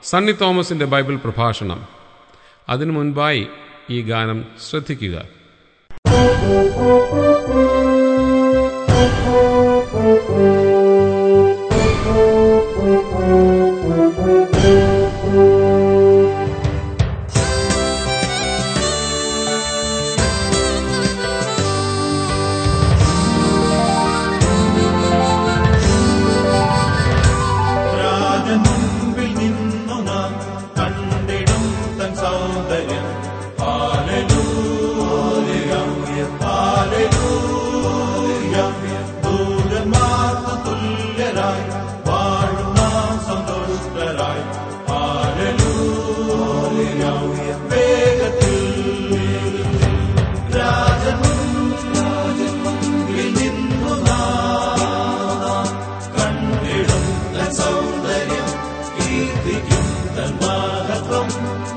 സണ്ണി തോമസിന്റെ ബൈബിൾ പ്രഭാഷണം അതിനു മുൻപായി ഈ ഗാനം ശ്രദ്ധിക്കുക രാജമുൻപിൽ നിന്നു നാം കണ്ടിടും തൻ സൗന്ദര്യം ഹാലലൂയ, ഹാലലൂയ. ദൂതന്മാർക്കു തുല്യരായി വാഴും നാം സന്തുഷ്ടരായി ഹാലലൂയ. വേഗത്തിൽ രാജമുൻപിൽ നിന്നു നാം കണ്ടിടും തൻ സൗന്ദര്യം കീർത്തിക്കും തൻ മഹത്വം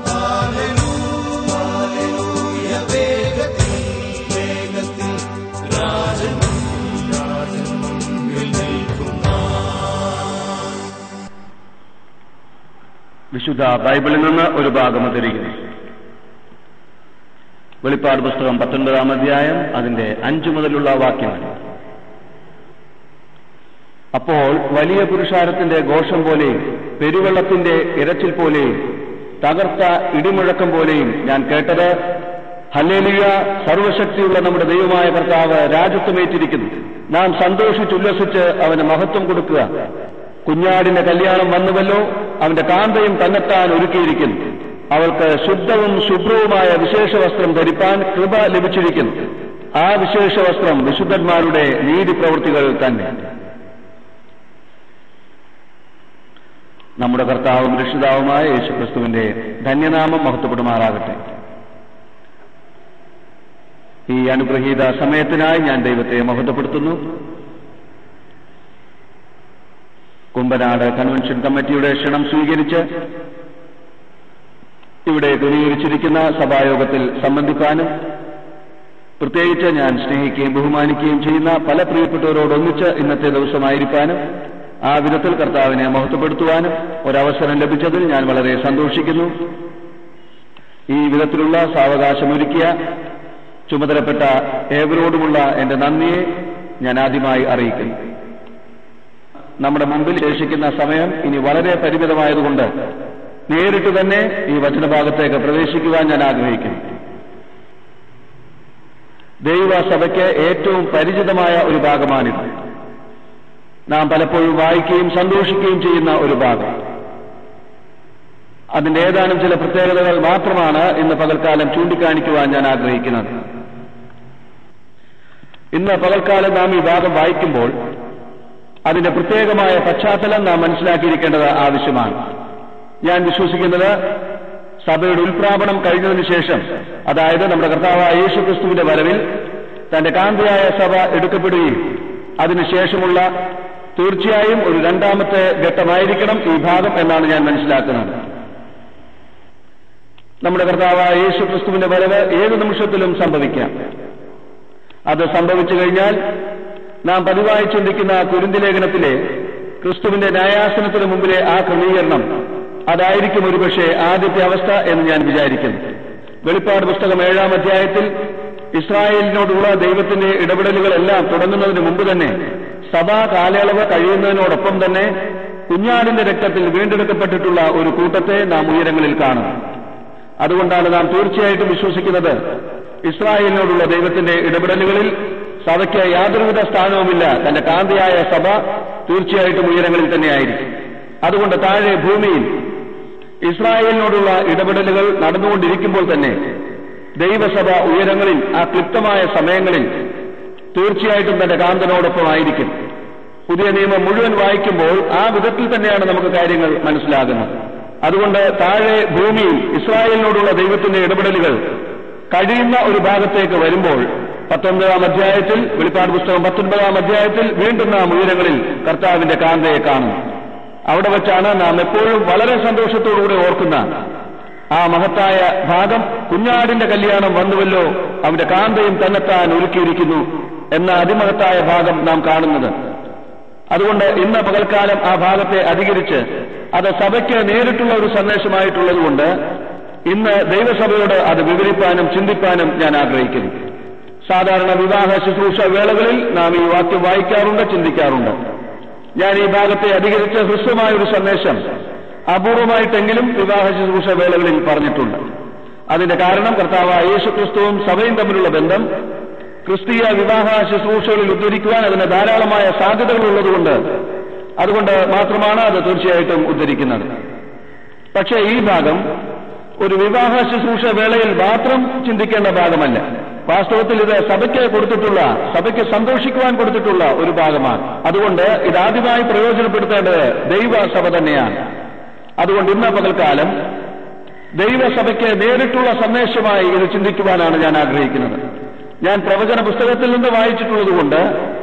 ഹാലലൂയ വേഗത്തിൽ വേഗത്തിൽ രാജൻ രാജൻ മുൻപിൽ നിൽക്കുന്ന വിശുദ്ധ ബൈബിളിൽ നിന്ന് ഒരു ഭാഗം ഉദ്ധരിക്കുന്നു വെളിപ്പാട് പുസ്തകം പത്തൊൻപതാം അധ്യായം അതിന്റെ അഞ്ചു മുതലുള്ള വാക്യങ്ങൾ അപ്പോൾ വലിയ പുരുഷാരത്തിന്റെ ഘോഷം പോലെയും പെരുവെള്ളത്തിന്റെ ഇരച്ചിൽ പോലെയും തകർത്ത ഇടിമുഴക്കം പോലെയും ഞാൻ കേട്ടത് ഹല്ലേലിയ സർവശക്തിയുള്ള നമ്മുടെ ദൈവമായ കർത്താവ് രാജ്യത്വമേറ്റിരിക്കുന്നു നാം സന്തോഷിച്ചുല്ലസിച്ച് അവന് മഹത്വം കൊടുക്കുക കുഞ്ഞാടിന്റെ കല്യാണം വന്നുവല്ലോ അവന്റെ കാന്തയും തന്നെത്താൻ ഒരുക്കിയിരിക്കുന്നു അവൾക്ക് ശുദ്ധവും ശുഭ്രവുമായ വിശേഷ വസ്ത്രം ധരിപ്പാൻ കൃപ ലഭിച്ചിരിക്കുന്നു ആ വിശേഷ വസ്ത്രം വിശുദ്ധന്മാരുടെ നീതി പ്രവൃത്തികൾ തന്നെ നമ്മുടെ കർത്താവും രക്ഷിതാവുമായ യേശുക്രിസ്തുവിന്റെ ധന്യനാമം മഹത്വപ്പെടുമാറാകട്ടെ ഈ അനുഗ്രഹീത സമയത്തിനായി ഞാൻ ദൈവത്തെ മഹത്വപ്പെടുത്തുന്നു കുമ്പനാട് കൺവെൻഷൻ കമ്മിറ്റിയുടെ ക്ഷണം സ്വീകരിച്ച് ഇവിടെ ക്രമീകരിച്ചിരിക്കുന്ന സഭായോഗത്തിൽ സംബന്ധിക്കാനും പ്രത്യേകിച്ച് ഞാൻ സ്നേഹിക്കുകയും ബഹുമാനിക്കുകയും ചെയ്യുന്ന പല പ്രിയപ്പെട്ടവരോടൊന്നിച്ച് ഇന്നത്തെ ദിവസമായിരിക്കാനും ആ വിധത്തിൽ കർത്താവിനെ മഹത്വപ്പെടുത്തുവാനും ഒരവസരം ലഭിച്ചതിൽ ഞാൻ വളരെ സന്തോഷിക്കുന്നു ഈ വിധത്തിലുള്ള സാവകാശമൊരുക്കിയ ചുമതലപ്പെട്ട ഏവരോടുമുള്ള എന്റെ നന്ദിയെ ഞാൻ ആദ്യമായി അറിയിക്കുന്നു നമ്മുടെ മുമ്പിൽ ശേഷിക്കുന്ന സമയം ഇനി വളരെ പരിമിതമായതുകൊണ്ട് നേരിട്ട് തന്നെ ഈ വചനഭാഗത്തേക്ക് പ്രവേശിക്കുവാൻ ഞാൻ ആഗ്രഹിക്കുന്നു ദൈവസഭയ്ക്ക് ഏറ്റവും പരിചിതമായ ഒരു ഭാഗമാണിത് നാം പലപ്പോഴും വായിക്കുകയും സന്തോഷിക്കുകയും ചെയ്യുന്ന ഒരു ഭാഗം അതിന്റെ ഏതാനും ചില പ്രത്യേകതകൾ മാത്രമാണ് ഇന്ന് പകൽക്കാലം ചൂണ്ടിക്കാണിക്കുവാൻ ഞാൻ ആഗ്രഹിക്കുന്നത് ഇന്ന് പകൽക്കാലം നാം ഈ ഭാഗം വായിക്കുമ്പോൾ അതിന്റെ പ്രത്യേകമായ പശ്ചാത്തലം നാം മനസ്സിലാക്കിയിരിക്കേണ്ടത് ആവശ്യമാണ് ഞാൻ വിശ്വസിക്കുന്നത് സഭയുടെ ഉൽപ്രാപണം കഴിഞ്ഞതിന് ശേഷം അതായത് നമ്മുടെ കർത്താവായ യേശുക്രിസ്തുവിന്റെ വരവിൽ തന്റെ കാന്തിയായ സഭ എടുക്കപ്പെടുകയും അതിനുശേഷമുള്ള തീർച്ചയായും ഒരു രണ്ടാമത്തെ ഘട്ടമായിരിക്കണം ഈ ഭാഗം എന്നാണ് ഞാൻ മനസ്സിലാക്കുന്നത് നമ്മുടെ കർത്താവായ യേശുക്രിസ്തുവിന്റെ വരവ് ഏത് നിമിഷത്തിലും സംഭവിക്കാം അത് സംഭവിച്ചു കഴിഞ്ഞാൽ നാം പതിവായി ചിന്തിക്കുന്ന കുരുന്തി ലേഖനത്തിലെ ക്രിസ്തുവിന്റെ ന്യായാസനത്തിന് മുമ്പിലെ ആ ക്രമീകരണം അതായിരിക്കും ഒരുപക്ഷെ ആദ്യത്തെ അവസ്ഥ എന്ന് ഞാൻ വിചാരിക്കുന്നു വെളിപ്പാട് പുസ്തകം ഏഴാം അധ്യായത്തിൽ ഇസ്രായേലിനോടുള്ള ദൈവത്തിന്റെ ഇടപെടലുകളെല്ലാം തുടങ്ങുന്നതിന് മുമ്പ് തന്നെ സഭാ കാലയളവ് കഴിയുന്നതിനോടൊപ്പം തന്നെ കുഞ്ഞാടിന്റെ രക്തത്തിൽ വീണ്ടെടുക്കപ്പെട്ടിട്ടുള്ള ഒരു കൂട്ടത്തെ നാം ഉയരങ്ങളിൽ കാണും അതുകൊണ്ടാണ് നാം തീർച്ചയായിട്ടും വിശ്വസിക്കുന്നത് ഇസ്രായേലിനോടുള്ള ദൈവത്തിന്റെ ഇടപെടലുകളിൽ സഭയ്ക്ക് യാതൊരുവിധ സ്ഥാനവുമില്ല തന്റെ കാന്തിയായ സഭ തീർച്ചയായിട്ടും ഉയരങ്ങളിൽ തന്നെയായിരിക്കും അതുകൊണ്ട് താഴെ ഭൂമിയിൽ ഇസ്രായേലിനോടുള്ള ഇടപെടലുകൾ നടന്നുകൊണ്ടിരിക്കുമ്പോൾ തന്നെ ദൈവസഭ ഉയരങ്ങളിൽ ആ ക്ലിപ്തമായ സമയങ്ങളിൽ തീർച്ചയായിട്ടും തന്റെ കാന്തനോടൊപ്പമായിരിക്കും പുതിയ നിയമം മുഴുവൻ വായിക്കുമ്പോൾ ആ വിധത്തിൽ തന്നെയാണ് നമുക്ക് കാര്യങ്ങൾ മനസ്സിലാകുന്നത് അതുകൊണ്ട് താഴെ ഭൂമിയിൽ ഇസ്രായേലിനോടുള്ള ദൈവത്തിന്റെ ഇടപെടലുകൾ കഴിയുന്ന ഒരു ഭാഗത്തേക്ക് വരുമ്പോൾ പത്തൊൻപതാം അധ്യായത്തിൽ വെളിപ്പാട് പുസ്തകം പത്തൊൻപതാം അധ്യായത്തിൽ വീണ്ടും നാം ഉയരങ്ങളിൽ കർത്താവിന്റെ കാന്തയെ കാണും അവിടെ വെച്ചാണ് നാം എപ്പോഴും വളരെ സന്തോഷത്തോടുകൂടി ഓർക്കുന്ന ആ മഹത്തായ ഭാഗം കുഞ്ഞാടിന്റെ കല്യാണം വന്നുവല്ലോ അവന്റെ കാന്തയും തന്നെത്താൻ ഒരുക്കിയിരിക്കുന്നു എന്ന അതിമഹത്തായ ഭാഗം നാം കാണുന്നത് അതുകൊണ്ട് ഇന്ന് പകൽക്കാലം ആ ഭാഗത്തെ അധികരിച്ച് അത് സഭയ്ക്ക് നേരിട്ടുള്ള ഒരു സന്ദേശമായിട്ടുള്ളതുകൊണ്ട് ഇന്ന് ദൈവസഭയോട് അത് വിവരിപ്പാനും ചിന്തിപ്പാനും ഞാൻ ആഗ്രഹിക്കുന്നു സാധാരണ വിവാഹ ശുശ്രൂഷ വേളകളിൽ നാം ഈ വാക്യം വായിക്കാറുണ്ട് ചിന്തിക്കാറുണ്ട് ഞാൻ ഈ ഭാഗത്തെ അധികരിച്ച ഹ്രസ്വമായ ഒരു സന്ദേശം അപൂർവമായിട്ടെങ്കിലും വിവാഹ ശുശ്രൂഷ വേളകളിൽ പറഞ്ഞിട്ടുണ്ട് അതിന്റെ കാരണം കർത്താവായ യേശു ക്രിസ്തുവും സഭയും തമ്മിലുള്ള ബന്ധം ക്രിസ്തീയ വിവാഹ ശുശ്രൂഷകളിൽ ഉദ്ധരിക്കുവാൻ അതിന് ധാരാളമായ സാധ്യതകൾ ഉള്ളതുകൊണ്ട് അതുകൊണ്ട് മാത്രമാണ് അത് തീർച്ചയായിട്ടും ഉദ്ധരിക്കുന്നത് പക്ഷേ ഈ ഭാഗം ഒരു വിവാഹ ശുശ്രൂഷ വേളയിൽ മാത്രം ചിന്തിക്കേണ്ട ഭാഗമല്ല വാസ്തവത്തിൽ ഇത് സഭയ്ക്ക് കൊടുത്തിട്ടുള്ള സഭയ്ക്ക് സന്തോഷിക്കുവാൻ കൊടുത്തിട്ടുള്ള ഒരു ഭാഗമാണ് അതുകൊണ്ട് ഇതാദ്യമായി പ്രയോജനപ്പെടുത്തേണ്ടത് ദൈവസഭ തന്നെയാണ് അതുകൊണ്ട് ഇന്ന് പകൽക്കാലം ദൈവസഭയ്ക്ക് നേരിട്ടുള്ള സന്ദേശമായി ഇത് ചിന്തിക്കുവാനാണ് ഞാൻ ആഗ്രഹിക്കുന്നത് ഞാൻ പ്രവചന പുസ്തകത്തിൽ നിന്ന് വായിച്ചിട്ടുള്ളതുകൊണ്ട്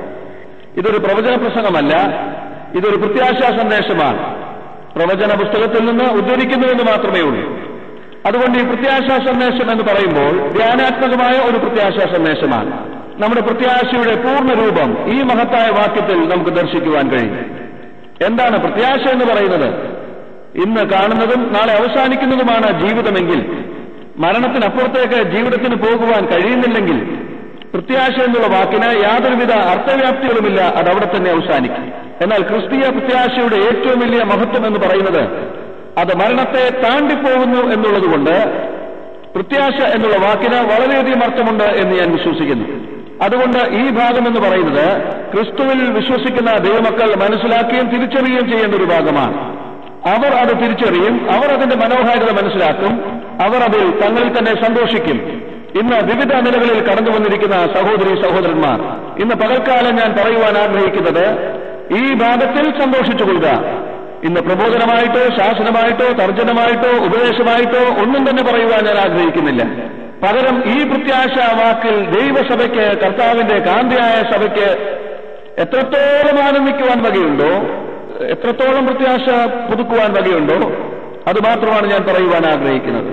ഇതൊരു പ്രവചന പ്രസംഗമല്ല ഇതൊരു പ്രത്യാശാ സന്ദേശമാണ് പ്രവചന പുസ്തകത്തിൽ നിന്ന് ഉദ്ധരിക്കുന്നുവെന്ന് മാത്രമേ ഉള്ളൂ അതുകൊണ്ട് ഈ പ്രത്യാശാ സന്ദേശം എന്ന് പറയുമ്പോൾ ധ്യാനാത്മകമായ ഒരു പ്രത്യാശാ സന്ദേശമാണ് നമ്മുടെ പ്രത്യാശയുടെ പൂർണ്ണ രൂപം ഈ മഹത്തായ വാക്യത്തിൽ നമുക്ക് ദർശിക്കുവാൻ കഴിയും എന്താണ് പ്രത്യാശ എന്ന് പറയുന്നത് ഇന്ന് കാണുന്നതും നാളെ അവസാനിക്കുന്നതുമാണ് ജീവിതമെങ്കിൽ മരണത്തിനപ്പുറത്തേക്ക് ജീവിതത്തിന് പോകുവാൻ കഴിയുന്നില്ലെങ്കിൽ പ്രത്യാശ എന്നുള്ള വാക്കിന് യാതൊരുവിധ അർത്ഥവ്യാപ്തികളുമില്ല അത് അവിടെ തന്നെ അവസാനിക്കും എന്നാൽ ക്രിസ്തീയ പ്രത്യാശയുടെ ഏറ്റവും വലിയ മഹത്വം എന്ന് പറയുന്നത് അത് മരണത്തെ താണ്ടിപ്പോകുന്നു എന്നുള്ളതുകൊണ്ട് പ്രത്യാശ എന്നുള്ള വാക്കിന് വളരെയധികം അർത്ഥമുണ്ട് എന്ന് ഞാൻ വിശ്വസിക്കുന്നു അതുകൊണ്ട് ഈ ഭാഗം എന്ന് പറയുന്നത് ക്രിസ്തുവിൽ വിശ്വസിക്കുന്ന ദൈവമക്കൾ മനസ്സിലാക്കുകയും തിരിച്ചറിയുകയും ചെയ്യേണ്ട ഒരു ഭാഗമാണ് അവർ അത് തിരിച്ചറിയും അവർ അതിന്റെ മനോഹാരിത മനസ്സിലാക്കും അവർ അതിൽ തങ്ങളിൽ തന്നെ സന്തോഷിക്കും ഇന്ന് വിവിധ നിലകളിൽ കടന്നു വന്നിരിക്കുന്ന സഹോദരി സഹോദരന്മാർ ഇന്ന് പകൽക്കാലം ഞാൻ പറയുവാൻ ആഗ്രഹിക്കുന്നത് ഈ ഭാഗത്തിൽ സന്തോഷിച്ചുകൊള്ളുക ഇന്ന് പ്രബോധനമായിട്ടോ ശാസനമായിട്ടോ തർജ്ജനമായിട്ടോ ഉപദേശമായിട്ടോ ഒന്നും തന്നെ പറയുവാൻ ഞാൻ ആഗ്രഹിക്കുന്നില്ല പകരം ഈ പ്രത്യാശ വാക്കിൽ ദൈവസഭയ്ക്ക് കർത്താവിന്റെ കാന്തിയായ സഭയ്ക്ക് എത്രത്തോളം ആനന്ദിക്കുവാൻ വകയുണ്ടോ എത്രത്തോളം പ്രത്യാശ പുതുക്കുവാൻ വകയുണ്ടോ അത് മാത്രമാണ് ഞാൻ പറയുവാൻ ആഗ്രഹിക്കുന്നത്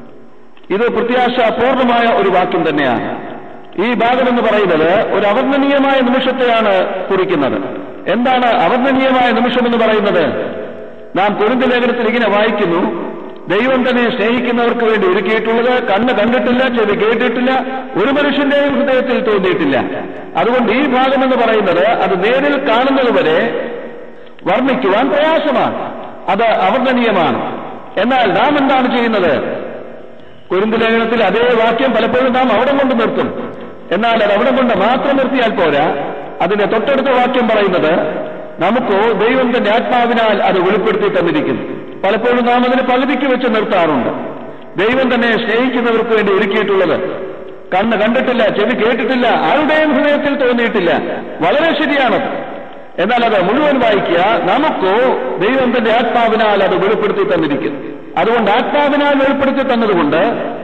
ഇത് പ്രത്യാശ പൂർണ്ണമായ ഒരു വാക്യം തന്നെയാണ് ഈ ഭാഗം എന്ന് പറയുന്നത് ഒരു അവർണ്ണനീയമായ നിമിഷത്തെയാണ് കുറിക്കുന്നത് എന്താണ് അവർണ്ണനീയമായ നിമിഷം എന്ന് പറയുന്നത് നാം കുരുന്ത ലേഖനത്തിൽ ഇങ്ങനെ വായിക്കുന്നു ദൈവം തന്നെ സ്നേഹിക്കുന്നവർക്ക് വേണ്ടി ഒരുക്കിയിട്ടുള്ളത് കണ്ണ് കണ്ടിട്ടില്ല ചെവി കേട്ടിട്ടില്ല ഒരു മനുഷ്യന്റെയും ഹൃദയത്തിൽ തോന്നിയിട്ടില്ല അതുകൊണ്ട് ഈ ഭാഗം എന്ന് പറയുന്നത് അത് നേരിൽ കാണുന്നതുവരെ വർണ്ണിക്കുവാൻ പ്രയാസമാണ് അത് അവർണ്ണനീയമാണ് എന്നാൽ നാം എന്താണ് ചെയ്യുന്നത് കുരുന്ത് ലേഖനത്തിൽ അതേ വാക്യം പലപ്പോഴും നാം അവിടെ കൊണ്ട് നിർത്തും എന്നാൽ അത് അവിടെ കൊണ്ട് മാത്രം നിർത്തിയാൽ പോരാ അതിന്റെ തൊട്ടടുത്ത വാക്യം പറയുന്നത് നമുക്കോ ദൈവം തന്റെ ആത്മാവിനാൽ അത് വെളിപ്പെടുത്തി തന്നിരിക്കുന്നു പലപ്പോഴും നാം അതിന് പകുതിക്ക് വെച്ച് നിർത്താറുണ്ട് ദൈവം തന്നെ സ്നേഹിക്കുന്നവർക്ക് വേണ്ടി ഒരുക്കിയിട്ടുള്ളത് കണ്ണ് കണ്ടിട്ടില്ല ചെവി കേട്ടിട്ടില്ല ആരുടെയും ഹൃദയത്തിൽ തോന്നിയിട്ടില്ല വളരെ ശരിയാണത് എന്നാൽ അത് മുഴുവൻ വായിക്കുക നമുക്കോ ദൈവം തന്റെ ആത്മാവിനാൽ അത് വെളിപ്പെടുത്തി തന്നിരിക്കുന്നു അതുകൊണ്ട് ആത്മാവിനാൽ വെളിപ്പെടുത്തി തന്നതുകൊണ്ട്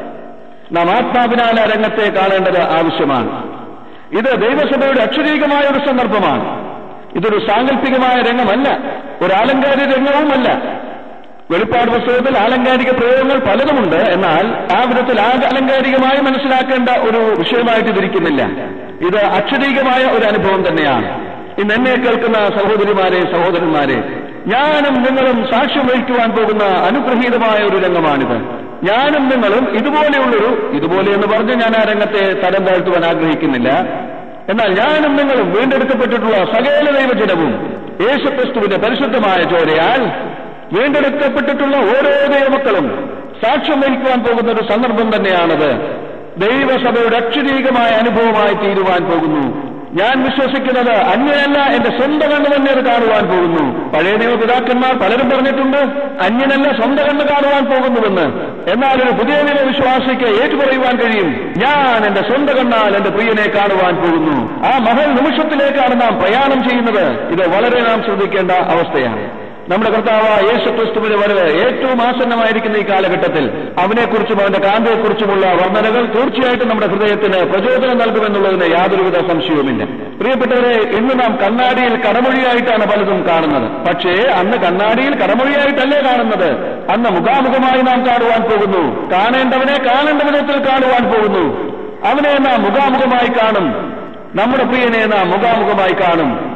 നാം ആത്മാവിനാൽ ആ രംഗത്തെ കാണേണ്ടത് ആവശ്യമാണ് ഇത് ദൈവസഭയുടെ അക്ഷരീകമായ ഒരു സന്ദർഭമാണ് ഇതൊരു സാങ്കല്പികമായ രംഗമല്ല ഒരു ആലങ്കാരിക രംഗവുമല്ല വെളിപ്പാട് പുസ്തകത്തിൽ ആലങ്കാരിക പ്രയോഗങ്ങൾ പലതുമുണ്ട് എന്നാൽ ആ വിധത്തിൽ ആ ആലങ്കാരികമായി മനസ്സിലാക്കേണ്ട ഒരു വിഷയമായിട്ട് ഇതിരിക്കുന്നില്ല ഇത് അക്ഷരീകമായ ഒരു അനുഭവം തന്നെയാണ് ഇന്ന് എന്നെ കേൾക്കുന്ന സഹോദരിമാരെ സഹോദരന്മാരെ ഞാനും നിങ്ങളും സാക്ഷ്യം വഹിക്കുവാൻ പോകുന്ന അനുഗ്രഹീതമായ ഒരു രംഗമാണിത് ഞാനും നിങ്ങളും ഇതുപോലെയുള്ളൊരു ഇതുപോലെ എന്ന് പറഞ്ഞ് ഞാൻ ആ രംഗത്തെ തരം താഴ്ത്തുവാൻ ആഗ്രഹിക്കുന്നില്ല എന്നാൽ ഞാനും നിങ്ങളും വീണ്ടെടുക്കപ്പെട്ടിട്ടുള്ള സകല ദൈവജനവും യേശുക്രിസ്തുവിന്റെ പരിശുദ്ധമായ ചോരയാൽ വീണ്ടെടുക്കപ്പെട്ടിട്ടുള്ള ഓരോ ദൈവമക്കളും സാക്ഷ്യം വഹിക്കുവാൻ പോകുന്ന ഒരു സന്ദർഭം തന്നെയാണത് ദൈവസഭയുടെ അക്ഷരീകമായ അനുഭവമായി തീരുവാൻ പോകുന്നു ഞാൻ വിശ്വസിക്കുന്നത് അന്യനല്ല എന്റെ സ്വന്തം കണ്ണ് തന്നെ അത് കാണുവാൻ പോകുന്നു പഴയ നിയമപിതാക്കന്മാർ പലരും പറഞ്ഞിട്ടുണ്ട് അന്യനല്ല സ്വന്തം കണ്ണ് കാണുവാൻ പോകുന്നുവെന്ന് എന്നാൽ ഒരു പുതിയ നിയമ വിശ്വാസിക്ക് ഏറ്റുപറയുവാൻ കഴിയും ഞാൻ എന്റെ സ്വന്തം കണ്ണാൽ എന്റെ പ്രിയനെ കാണുവാൻ പോകുന്നു ആ മഹൽ നിമിഷത്തിലേക്കാണ് നാം പ്രയാണം ചെയ്യുന്നത് ഇത് വളരെ നാം ശ്രദ്ധിക്കേണ്ട അവസ്ഥയാണ് നമ്മുടെ കർത്താവ് യേശു ക്രിസ്തുവിന്റെ വരവ് ഏറ്റവും ആസന്നമായിരിക്കുന്ന ഈ കാലഘട്ടത്തിൽ അവനെക്കുറിച്ചും അവന്റെ കാന്തയെക്കുറിച്ചുമുള്ള വർണ്ണനകൾ തീർച്ചയായിട്ടും നമ്മുടെ ഹൃദയത്തിന് പ്രചോദനം നൽകുമെന്നുള്ളതിന് യാതൊരുവിധ സംശയവുമില്ല പ്രിയപ്പെട്ടവരെ ഇന്ന് നാം കണ്ണാടിയിൽ കടമൊഴിയായിട്ടാണ് പലതും കാണുന്നത് പക്ഷേ അന്ന് കണ്ണാടിയിൽ കടമൊഴിയായിട്ടല്ലേ കാണുന്നത് അന്ന് മുഖാമുഖമായി നാം കാണുവാൻ പോകുന്നു കാണേണ്ടവനെ കാണേണ്ട വിധത്തിൽ കാണുവാൻ പോകുന്നു അവനെ നാം മുഖാമുഖമായി കാണും നമ്മുടെ പ്രിയനെ നാം മുഖാമുഖമായി കാണും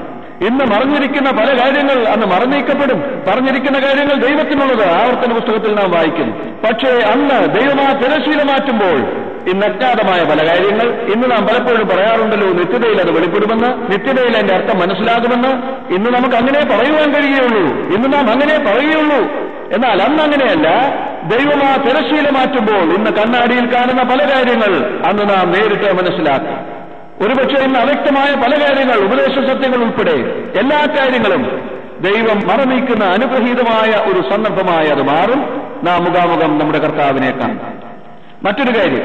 ഇന്ന് മറഞ്ഞിരിക്കുന്ന പല കാര്യങ്ങൾ അന്ന് മറന്നീക്കപ്പെടും പറഞ്ഞിരിക്കുന്ന കാര്യങ്ങൾ ദൈവത്തിനുള്ളത് ആവർത്തന പുസ്തകത്തിൽ നാം വായിക്കുന്നു പക്ഷേ അന്ന് ദൈവമാ തിരശീല മാറ്റുമ്പോൾ ഇന്ന് അജ്ഞാതമായ പല കാര്യങ്ങൾ ഇന്ന് നാം പലപ്പോഴും പറയാറുണ്ടല്ലോ നിത്യതയിൽ അത് വെളിപ്പെടുമെന്ന് നിത്യതയിൽ അതിന്റെ അർത്ഥം മനസ്സിലാകുമെന്ന് ഇന്ന് നമുക്ക് അങ്ങനെ പറയുവാൻ കഴിയുള്ളൂ ഇന്ന് നാം അങ്ങനെ പറയുള്ളൂ എന്നാൽ അന്ന് അങ്ങനെയല്ല ദൈവമാ തിരശീല മാറ്റുമ്പോൾ ഇന്ന് കണ്ണാടിയിൽ കാണുന്ന പല കാര്യങ്ങൾ അന്ന് നാം നേരിട്ട് മനസ്സിലാക്കും ഒരുപക്ഷെ ഇന്ന് അവ്യക്തമായ പല കാര്യങ്ങൾ ഉപദേശ സത്യങ്ങൾ ഉൾപ്പെടെ എല്ലാ കാര്യങ്ങളും ദൈവം മറനീക്കുന്ന അനുഗ്രഹീതമായ ഒരു സന്ദർഭമായി അത് മാറും നാം മുഖാമുഖം നമ്മുടെ കർത്താവിനെ കാണും മറ്റൊരു കാര്യം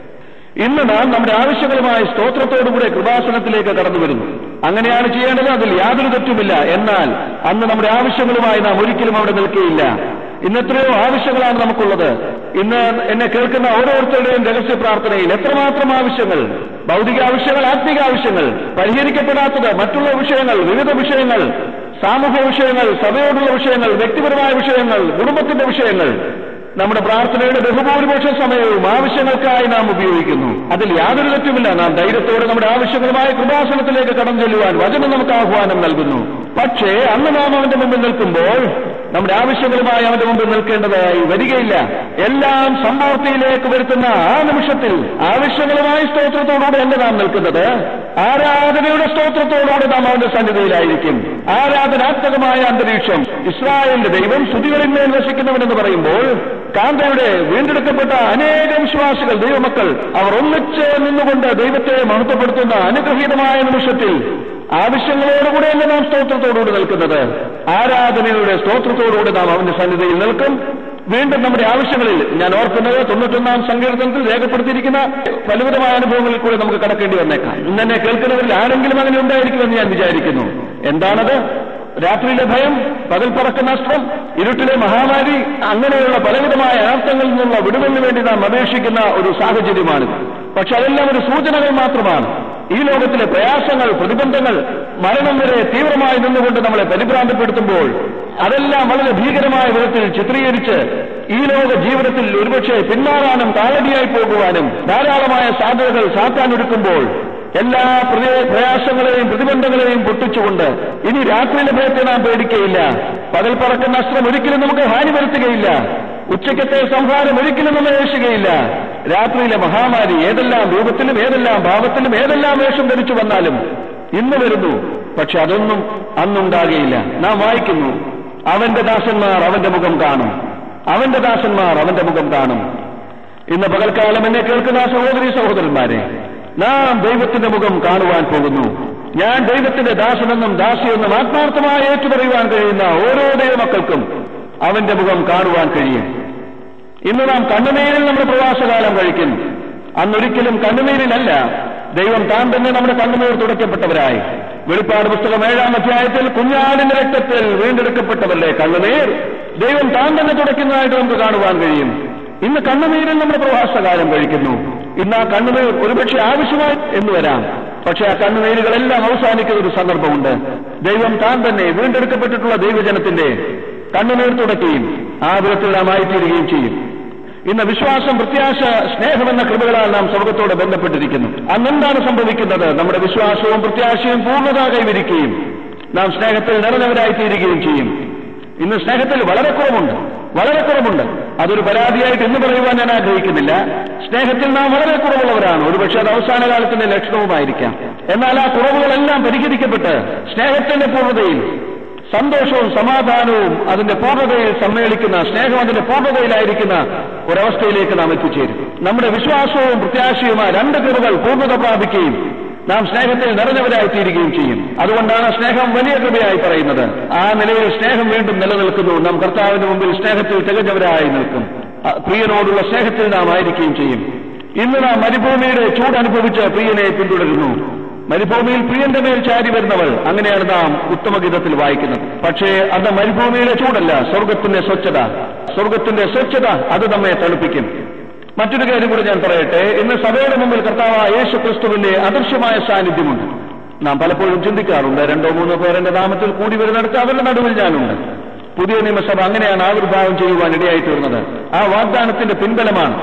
ഇന്ന് നാം നമ്മുടെ ആവശ്യങ്ങളുമായി സ്തോത്രത്തോടുകൂടെ കൃപാസനത്തിലേക്ക് കടന്നു വരുന്നു അങ്ങനെയാണ് ചെയ്യേണ്ടത് അതിൽ യാതൊരു തെറ്റുമില്ല എന്നാൽ അന്ന് നമ്മുടെ ആവശ്യങ്ങളുമായി നാം ഒരിക്കലും അവിടെ നിൽക്കുകയില്ല ഇന്ന് എത്രയോ ആവശ്യങ്ങളാണ് നമുക്കുള്ളത് ഇന്ന് എന്നെ കേൾക്കുന്ന ഓരോരുത്തരുടെയും രഹസ്യ പ്രാർത്ഥനയിൽ എത്രമാത്രം ആവശ്യങ്ങൾ ഭൗതിക ആവശ്യങ്ങൾ ആത്മിക ആവശ്യങ്ങൾ പരിഹരിക്കപ്പെടാത്തത് മറ്റുള്ള വിഷയങ്ങൾ വിവിധ വിഷയങ്ങൾ സാമൂഹ്യ വിഷയങ്ങൾ സഭയോടുള്ള വിഷയങ്ങൾ വ്യക്തിപരമായ വിഷയങ്ങൾ കുടുംബത്തിന്റെ വിഷയങ്ങൾ നമ്മുടെ പ്രാർത്ഥനയുടെ ബഹുഭൂരിപക്ഷ സമയവും ആവശ്യങ്ങൾക്കായി നാം ഉപയോഗിക്കുന്നു അതിൽ യാതൊരു തെറ്റുമില്ല നാം ധൈര്യത്തോടെ നമ്മുടെ ആവശ്യങ്ങളുമായി കൃപാസനത്തിലേക്ക് കടന്നു ചെല്ലുവാൻ വചനം നമുക്ക് ആഹ്വാനം നൽകുന്നു പക്ഷേ അന്ന് നാം അവന്റെ മുമ്പിൽ നിൽക്കുമ്പോൾ നമ്മുടെ ആവശ്യങ്ങളുമായി അവന്റെ മുമ്പിൽ നിൽക്കേണ്ടതായി വരികയില്ല എല്ലാം സമ്പൂർത്തിയിലേക്ക് വരുത്തുന്ന ആ നിമിഷത്തിൽ ആവശ്യങ്ങളുമായി സ്തോത്രത്തോടുകൂടെ അല്ല നാം നിൽക്കുന്നത് ആരാധനയുടെ സ്തോത്രത്തോടുകൂടെ നാം അവന്റെ സന്നിധിയിലായിരിക്കും ആരാധനാത്മകമായ അന്തരീക്ഷം ഇസ്രായേലിന്റെ ദൈവം സ്തുതികളിന്മേൽ വസിക്കുന്നവനെന്ന് പറയുമ്പോൾ കാന്തയുടെ വീണ്ടെടുക്കപ്പെട്ട അനേകം വിശ്വാസികൾ ദൈവമക്കൾ അവർ ഒന്നിച്ച് നിന്നുകൊണ്ട് ദൈവത്തെ മഹത്വപ്പെടുത്തുന്ന അനുഗ്രഹീതമായ നിമിഷത്തിൽ ആവശ്യങ്ങളോടുകൂടെയല്ല നാം സ്തോത്രത്തോടുകൂടി നിൽക്കുന്നത് ആരാധനയുടെ സ്തോത്രത്തോടുകൂടി നാം അവന്റെ സന്നിധിയിൽ നിൽക്കും വീണ്ടും നമ്മുടെ ആവശ്യങ്ങളിൽ ഞാൻ ഓർക്കുന്നത് തൊണ്ണൂറ്റൊന്നാം സങ്കീർത്തനത്തിൽ രേഖപ്പെടുത്തിയിരിക്കുന്ന പലവിധമായ അനുഭവങ്ങളിൽ കൂടെ നമുക്ക് കടക്കേണ്ടി വന്നേക്കാം ഇന്ന് എന്നെ കേൾക്കുന്നവരിൽ ആരെങ്കിലും അങ്ങനെ ഉണ്ടായിരിക്കുമെന്ന് ഞാൻ വിചാരിക്കുന്നു എന്താണത് രാത്രിയിലെ ഭയം പകൽ പറക്കുന്ന അസ്ത്രം ഇരുട്ടിലെ മഹാമാരി അങ്ങനെയുള്ള പലവിധമായ അനർത്ഥങ്ങളിൽ നിന്നുള്ള വിടുതലിന് വേണ്ടി നാം അപേക്ഷിക്കുന്ന ഒരു സാഹചര്യമാണിത് പക്ഷെ അതെല്ലാം ഒരു സൂചനകൾ മാത്രമാണ് ഈ ലോകത്തിലെ പ്രയാസങ്ങൾ പ്രതിബന്ധങ്ങൾ മരണം വരെ തീവ്രമായി നിന്നുകൊണ്ട് നമ്മളെ പരിഭ്രാന്തപ്പെടുത്തുമ്പോൾ അതെല്ലാം വളരെ ഭീകരമായ വിധത്തിൽ ചിത്രീകരിച്ച് ഈ ലോക ജീവിതത്തിൽ ഒരുപക്ഷെ പിന്മാറാനും താളടിയായി പോകുവാനും ധാരാളമായ സാധ്യതകൾ സാത്താൻ ഒരുക്കുമ്പോൾ എല്ലാ പ്രയ- പ്രയാസങ്ങളെയും പ്രതിബന്ധങ്ങളെയും പൊട്ടിച്ചുകൊണ്ട് ഇനി രാത്രിയിലെ ഭയത്തെ നാം പേടിക്കുകയില്ല പകൽ പറക്കുന്ന അസ്ത്രം ഒരിക്കലും നമുക്ക് ഹാനി വരുത്തുകയില്ല ഉച്ചയ്ക്കത്തെ സംഹാരം ഒരിക്കലും നമ്മെ വേശുകയില്ല രാത്രിയിലെ മഹാമാരി ഏതെല്ലാം രൂപത്തിലും ഏതെല്ലാം ഭാവത്തിലും ഏതെല്ലാം വേഷം ധരിച്ചു വന്നാലും ഇന്ന് വരുന്നു പക്ഷെ അതൊന്നും അന്നുണ്ടാകുകയില്ല നാം വായിക്കുന്നു അവന്റെ ദാസന്മാർ അവന്റെ മുഖം കാണും അവന്റെ ദാസന്മാർ അവന്റെ മുഖം കാണും ഇന്ന് പകൽക്കാലം എന്നെ കേൾക്കുന്ന സഹോദരി സഹോദരന്മാരെ നാം ദൈവത്തിന്റെ മുഖം കാണുവാൻ പോകുന്നു ഞാൻ ദൈവത്തിന്റെ ദാസനെന്നും ദാസിയെന്നും ആത്മാർത്ഥമായി ഏറ്റുപറയുവാൻ കഴിയുന്ന ഓരോ ദൈവമക്കൾക്കും അവന്റെ മുഖം കാണുവാൻ കഴിയും ഇന്ന് നാം കണ്ണുനീരിൽ നമ്മുടെ പ്രവാസകാലം കഴിക്കുന്നു അന്നൊരിക്കലും കണ്ണുനീരിലല്ല ദൈവം താൻ തന്നെ നമ്മുടെ കണ്ണുനീർ തുടയ്ക്കപ്പെട്ടവരായി വെളിപ്പാട് പുസ്തകം ഏഴാം അധ്യായത്തിൽ കുഞ്ഞാടിന്റെ രക്തത്തിൽ വീണ്ടെടുക്കപ്പെട്ടവരുടെ കണ്ണുനീർ ദൈവം താൻ തന്നെ തുടയ്ക്കുന്നതായിട്ട് നമുക്ക് കാണുവാൻ കഴിയും ഇന്ന് കണ്ണുനീരിൽ നമ്മുടെ പ്രവാസകാലം കഴിക്കുന്നു ഇന്ന് ആ കണ്ണുനീർ ഒരുപക്ഷെ ആവശ്യമായി എന്ന് വരാം പക്ഷെ ആ കണ്ണുനീരുകളെല്ലാം അവസാനിക്കുന്ന ഒരു സന്ദർഭമുണ്ട് ദൈവം താൻ തന്നെ വീണ്ടെടുക്കപ്പെട്ടിട്ടുള്ള ദൈവജനത്തിന്റെ കണ്ണുനീർ തുടയ്ക്കുകയും ആ വിധത്തിൽ നാം ആയിത്തീരുകയും ചെയ്യും ഇന്ന് വിശ്വാസം പ്രത്യാശ സ്നേഹമെന്ന കൃപകളാൽ നാം സ്വർഗത്തോട് ബന്ധപ്പെട്ടിരിക്കുന്നു അന്നെന്താണ് സംഭവിക്കുന്നത് നമ്മുടെ വിശ്വാസവും പ്രത്യാശയും പൂർണ്ണത കൈവരിക്കുകയും നാം സ്നേഹത്തിൽ നിറഞ്ഞവരായി തീരുകയും ചെയ്യും ഇന്ന് സ്നേഹത്തിൽ വളരെ കുറവുണ്ട് വളരെ കുറവുണ്ട് അതൊരു പരാതിയായിട്ട് എന്ന് പറയുവാൻ ഞാൻ ആഗ്രഹിക്കുന്നില്ല സ്നേഹത്തിൽ നാം വളരെ കുറവുള്ളവരാണ് ഒരുപക്ഷെ അത് അവസാന കാലത്തിന്റെ ലക്ഷണവുമായിരിക്കാം എന്നാൽ ആ കുറവുകളെല്ലാം പരിഹരിക്കപ്പെട്ട് സ്നേഹത്തിന്റെ പൂർണ്ണതയിൽ സന്തോഷവും സമാധാനവും അതിന്റെ പൂർണ്ണതയിൽ സമ്മേളിക്കുന്ന സ്നേഹം അതിന്റെ പൂർണ്ണതയിലായിരിക്കുന്ന ഒരവസ്ഥയിലേക്ക് നാം എത്തിച്ചേരും നമ്മുടെ വിശ്വാസവും പ്രത്യാശയും ആ രണ്ട് കൃപകൾ പൂർണ്ണത പ്രാപിക്കുകയും നാം സ്നേഹത്തിൽ നിറഞ്ഞവരായി തീരുകയും ചെയ്യും അതുകൊണ്ടാണ് സ്നേഹം വലിയ കൃപയായി പറയുന്നത് ആ നിലയിൽ സ്നേഹം വീണ്ടും നിലനിൽക്കുന്നു നാം കർത്താവിന്റെ മുമ്പിൽ സ്നേഹത്തിൽ തികഞ്ഞവരായി നിൽക്കും ആ പ്രിയനോടുള്ള സ്നേഹത്തിൽ നാം ആയിരിക്കുകയും ചെയ്യും ഇന്ന് നാം മരുഭൂമിയുടെ ചൂട് അനുഭവിച്ച് പ്രിയനെ പിന്തുടരുന്നു മരുഭൂമിയിൽ പ്രിയന്റെ മേൽ ചാരി വരുന്നവൾ അങ്ങനെയാണ് നാം ഉത്തമഗീതത്തിൽ വായിക്കുന്നത് പക്ഷേ അത് മരുഭൂമിയിലെ ചൂടല്ല സ്വർഗത്തിന്റെ സ്വച്ഛത സ്വർഗത്തിന്റെ സ്വച്ഛത അത് നമ്മെ തണുപ്പിക്കും മറ്റൊരു കാര്യം കൂടി ഞാൻ പറയട്ടെ ഇന്ന് സഭയുടെ മുമ്പിൽ കർത്താവായ യേശു ക്രിസ്തുവിന്റെ അദൃശ്യമായ സാന്നിധ്യമുണ്ട് നാം പലപ്പോഴും ചിന്തിക്കാറുണ്ട് രണ്ടോ മൂന്നോ പേരുടെ നാമത്തിൽ കൂടി വരുന്നിടത്ത് അവരുടെ നടുവിൽ ഞാനുണ്ട് പുതിയ നിയമസഭ അങ്ങനെയാണ് ആവിർഭാവം ചെയ്യുവാൻ ഇടയായി തീർന്നത് ആ വാഗ്ദാനത്തിന്റെ പിൻബലമാണ്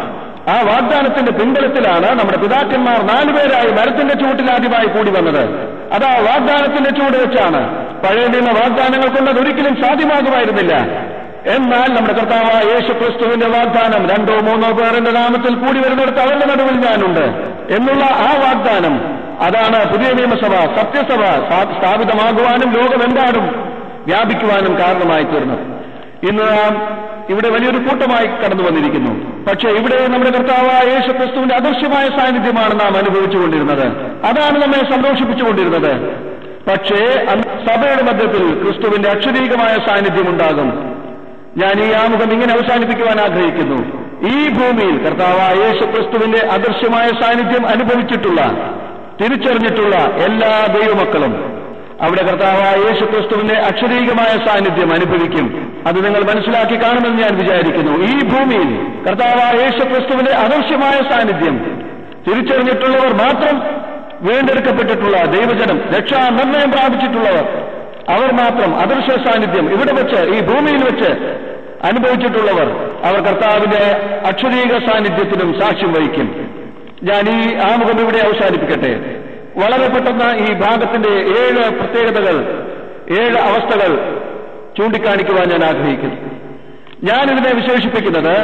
ആ വാഗ്ദാനത്തിന്റെ പിൻബലത്തിലാണ് നമ്മുടെ പിതാക്കന്മാർ നാലുപേരായി മരത്തിന്റെ ചുവട്ടിൽ ആദ്യമായി കൂടി വന്നത് അത് ആ വാഗ്ദാനത്തിന്റെ ചുവട് വെച്ചാണ് പഴയ നിയമ വാഗ്ദാനങ്ങൾ കൊണ്ട് അതൊരിക്കലും സാധ്യമാകുമായിരുന്നില്ല എന്നാൽ നമ്മുടെ കർത്താവായ യേശു ക്രിസ്തുവിന്റെ വാഗ്ദാനം രണ്ടോ മൂന്നോ പേർ എന്റെ നാമത്തിൽ കൂടി വരുന്നിടത്ത് അവരുടെ നടുവിൽ ഞാനുണ്ട് എന്നുള്ള ആ വാഗ്ദാനം അതാണ് പുതിയ നിയമസഭ സത്യസഭ സ്ഥാ- സ്ഥാപിതമാകുവാനും ലോകമെമ്പാടും വ്യാപിക്കുവാനും കാരണമായി തീർന്നത് ഇന്ന് നാം ഇവിടെ വലിയൊരു കൂട്ടമായി കടന്നു വന്നിരിക്കുന്നു പക്ഷേ ഇവിടെ നമ്മുടെ കർത്താവായ യേശു ക്രിസ്തുവിന്റെ അദൃശ്യമായ സാന്നിധ്യമാണ് നാം അനുഭവിച്ചുകൊണ്ടിരുന്നത് അതാണ് നമ്മെ സന്തോഷിപ്പിച്ചുകൊണ്ടിരുന്നത് പക്ഷേ അന്ന് സഭയുടെ മധ്യത്തിൽ ക്രിസ്തുവിന്റെ അക്ഷരീകമായ സാന്നിധ്യം ഉണ്ടാകും ഞാൻ ഈ ആമുഖം ഇങ്ങനെ അവസാനിപ്പിക്കുവാൻ ആഗ്രഹിക്കുന്നു ഈ ഭൂമിയിൽ കർത്താവായ യേശു ക്രിസ്തുവിന്റെ അദൃശ്യമായ സാന്നിധ്യം അനുഭവിച്ചിട്ടുള്ള തിരിച്ചറിഞ്ഞിട്ടുള്ള എല്ലാ ദൈവമക്കളും അവിടെ കർത്താവായ യേശു ക്രിസ്തുവിന്റെ അക്ഷരീകമായ സാന്നിധ്യം അനുഭവിക്കും അത് നിങ്ങൾ മനസ്സിലാക്കി കാണുമെന്ന് ഞാൻ വിചാരിക്കുന്നു ഈ ഭൂമിയിൽ കർത്താവായ യേശു ക്രിസ്തുവിന്റെ അദൃശ്യമായ സാന്നിധ്യം തിരിച്ചറിഞ്ഞിട്ടുള്ളവർ മാത്രം വീണ്ടെടുക്കപ്പെട്ടിട്ടുള്ള ദൈവജനം രക്ഷാ നിർണയം പ്രാപിച്ചിട്ടുള്ളവർ അവർ മാത്രം അദൃശ്യ സാന്നിധ്യം ഇവിടെ വെച്ച് ഈ ഭൂമിയിൽ വെച്ച് അനുഭവിച്ചിട്ടുള്ളവർ അവർ കർത്താവിന്റെ അക്ഷരീക സാന്നിധ്യത്തിനും സാക്ഷ്യം വഹിക്കും ഞാൻ ഈ ആമുഖം ഇവിടെ അവസാനിപ്പിക്കട്ടെ വളരെ പെട്ടെന്ന് ഈ ഭാഗത്തിന്റെ ഏഴ് പ്രത്യേകതകൾ ഏഴ് അവസ്ഥകൾ ചൂണ്ടിക്കാണിക്കുവാൻ ഞാൻ ആഗ്രഹിക്കുന്നു ഞാനിതിനെ വിശേഷിപ്പിക്കുന്നത്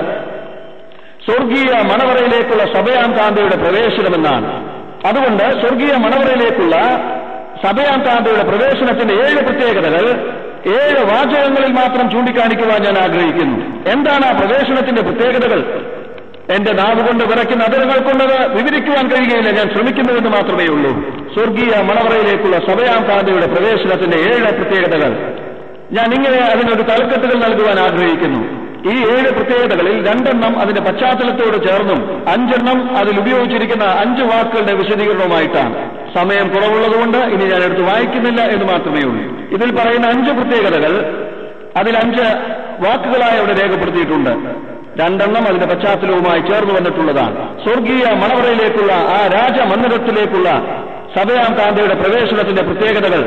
സ്വർഗീയ മണവറയിലേക്കുള്ള സഭയാം കാന്തയുടെ പ്രവേശനമെന്നാണ് അതുകൊണ്ട് സ്വർഗീയ മണവറയിലേക്കുള്ള സഭയാം കാന്തയുടെ പ്രവേശനത്തിന്റെ ഏഴ് പ്രത്യേകതകൾ ഏഴ് വാചകങ്ങളിൽ മാത്രം ചൂണ്ടിക്കാണിക്കുവാൻ ഞാൻ ആഗ്രഹിക്കുന്നു എന്താണ് ആ പ്രവേശനത്തിന്റെ പ്രത്യേകതകൾ എന്റെ നാവ് കൊണ്ട് വിറയ്ക്കുന്ന അതിരങ്ങൾ കൊണ്ടത് വിവരിക്കുവാൻ കഴിയുകയില്ല ഞാൻ ശ്രമിക്കുന്നുവെന്ന് മാത്രമേ ഉള്ളൂ സ്വർഗീയ മണവറയിലേക്കുള്ള സഭയാം കാന്തയുടെ പ്രവേശനത്തിന്റെ ഏഴ് പ്രത്യേകതകൾ ഞാൻ ഇങ്ങനെ അതിനൊരു തലക്കെട്ടുകൾ നൽകുവാൻ ആഗ്രഹിക്കുന്നു ഈ ഏഴ് പ്രത്യേകതകളിൽ രണ്ടെണ്ണം അതിന്റെ പശ്ചാത്തലത്തോട് ചേർന്നും അഞ്ചെണ്ണം അതിൽ ഉപയോഗിച്ചിരിക്കുന്ന അഞ്ച് വാക്കുകളുടെ വിശദീകരണവുമായിട്ടാണ് സമയം കുറവുള്ളതുകൊണ്ട് ഇനി ഞാൻ എടുത്ത് വായിക്കുന്നില്ല എന്ന് മാത്രമേ ഉള്ളൂ ഇതിൽ പറയുന്ന അഞ്ച് പ്രത്യേകതകൾ അതിൽ അഞ്ച് വാക്കുകളായി അവിടെ രേഖപ്പെടുത്തിയിട്ടുണ്ട് രണ്ടെണ്ണം അതിന്റെ പശ്ചാത്തലവുമായി ചേർന്ന് വന്നിട്ടുള്ളതാണ് സ്വർഗീയ മണവറയിലേക്കുള്ള ആ രാജമന്ദിരത്തിലേക്കുള്ള സഭയാം കാന്തയുടെ പ്രവേശനത്തിന്റെ പ്രത്യേകതകൾ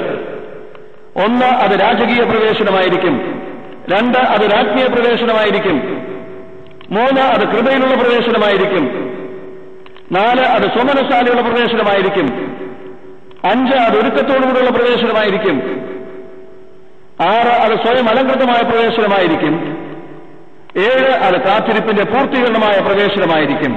ഒന്ന് അത് രാജകീയ പ്രവേശനമായിരിക്കും രണ്ട് അത് രാജ്ഞീയ പ്രവേശനമായിരിക്കും മൂന്ന് അത് കൃപയിലുള്ള പ്രവേശനമായിരിക്കും നാല് അത് സ്വമനസാലിയുള്ള പ്രവേശനമായിരിക്കും അഞ്ച് അത് ഒരുക്കത്തോടുകൂടിയുള്ള പ്രവേശനമായിരിക്കും ആറ് അത് സ്വയം അലങ്കൃതമായ പ്രവേശനമായിരിക്കും ഏഴ് അത് കാത്തിരിപ്പിന്റെ പൂർത്തീകരണമായ പ്രവേശനമായിരിക്കും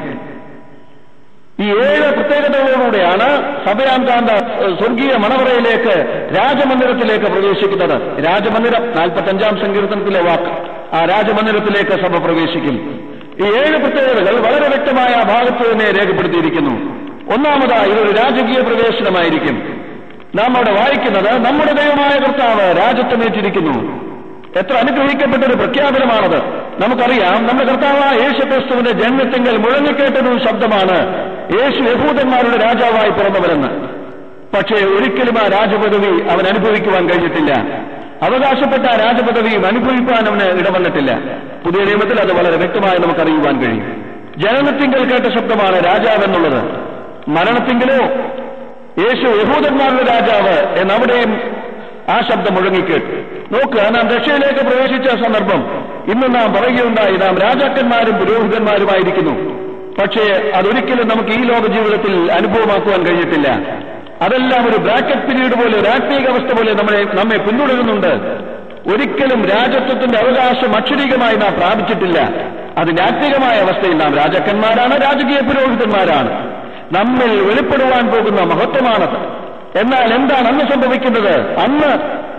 ഈ ഏഴ് പ്രത്യേകതകളോടുകൂടെയാണ് സഭയാന്താന്ത സ്വർഗീയ മണവറയിലേക്ക് രാജമന്ദിരത്തിലേക്ക് പ്രവേശിക്കുന്നത് രാജമന്ദിരം നാൽപ്പത്തഞ്ചാം സങ്കീർത്തനത്തിലെ വാക്ക് ആ രാജമന്ദിരത്തിലേക്ക് സഭ പ്രവേശിക്കും ഈ ഏഴ് പ്രത്യേകതകൾ വളരെ വ്യക്തമായ ആ ഭാഗത്ത് തന്നെ രേഖപ്പെടുത്തിയിരിക്കുന്നു ഒന്നാമതായി ഇതൊരു രാജകീയ പ്രവേശനമായിരിക്കും നാം അവിടെ വായിക്കുന്നത് നമ്മുടെ ദൈവമായ കർത്താവ് രാജ്യത്വമേറ്റിരിക്കുന്നു എത്ര അനുഗ്രഹിക്കപ്പെട്ട ഒരു പ്രഖ്യാപനമാണത് നമുക്കറിയാം നമ്മുടെ കർത്താവായ യേശു ക്രിസ്തുവിന്റെ ജന്മത്തിങ്കൽ മുഴങ്ങിക്കേട്ടൊരു ശബ്ദമാണ് യേശു യഹൂദന്മാരുടെ രാജാവായി പിറന്നവരെന്ന് പക്ഷേ ഒരിക്കലും ആ രാജപദവി അവൻ അനുഭവിക്കുവാൻ കഴിഞ്ഞിട്ടില്ല അവകാശപ്പെട്ട ആ രാജപദവിയും അനുഭവിക്കാൻ അവന് ഇടവന്നിട്ടില്ല പുതിയ നിയമത്തിൽ അത് വളരെ വ്യക്തമായി നമുക്കറിയുവാൻ കഴിയും ജനനത്തിങ്കൽ കേട്ട ശബ്ദമാണ് രാജാവെന്നുള്ളത് മരണത്തിങ്കിലോ യേശു യഹൂദന്മാരുടെ രാജാവ് എന്നവിടെയും ആ ശബ്ദം മുഴങ്ങിക്കേട്ടു നോക്കുക നാം രക്ഷയിലേക്ക് പ്രവേശിച്ച സന്ദർഭം ഇന്ന് നാം പറയുകയുണ്ടായി നാം രാജാക്കന്മാരും പുരോഹിതന്മാരുമായിരിക്കുന്നു പക്ഷേ അതൊരിക്കലും നമുക്ക് ഈ ലോക ജീവിതത്തിൽ അനുഭവമാക്കുവാൻ കഴിഞ്ഞിട്ടില്ല അതെല്ലാം ഒരു ബ്രാക്കറ്റ് പീരീഡ് പോലെ ഒരു ആത്മീക അവസ്ഥ പോലെ നമ്മളെ നമ്മെ പിന്തുടരുന്നുണ്ട് ഒരിക്കലും രാജത്വത്തിന്റെ അവകാശം അക്ഷരീകമായി നാം പ്രാപിച്ചിട്ടില്ല അതിന്റെ ആത്മീകമായ അവസ്ഥയിൽ നാം രാജാക്കന്മാരാണ് രാജകീയ പുരോഹിതന്മാരാണ് നമ്മിൽ വെളിപ്പെടുവാൻ പോകുന്ന മഹത്വമാണത് എന്നാൽ എന്താണ് അന്ന് സംഭവിക്കുന്നത് അന്ന്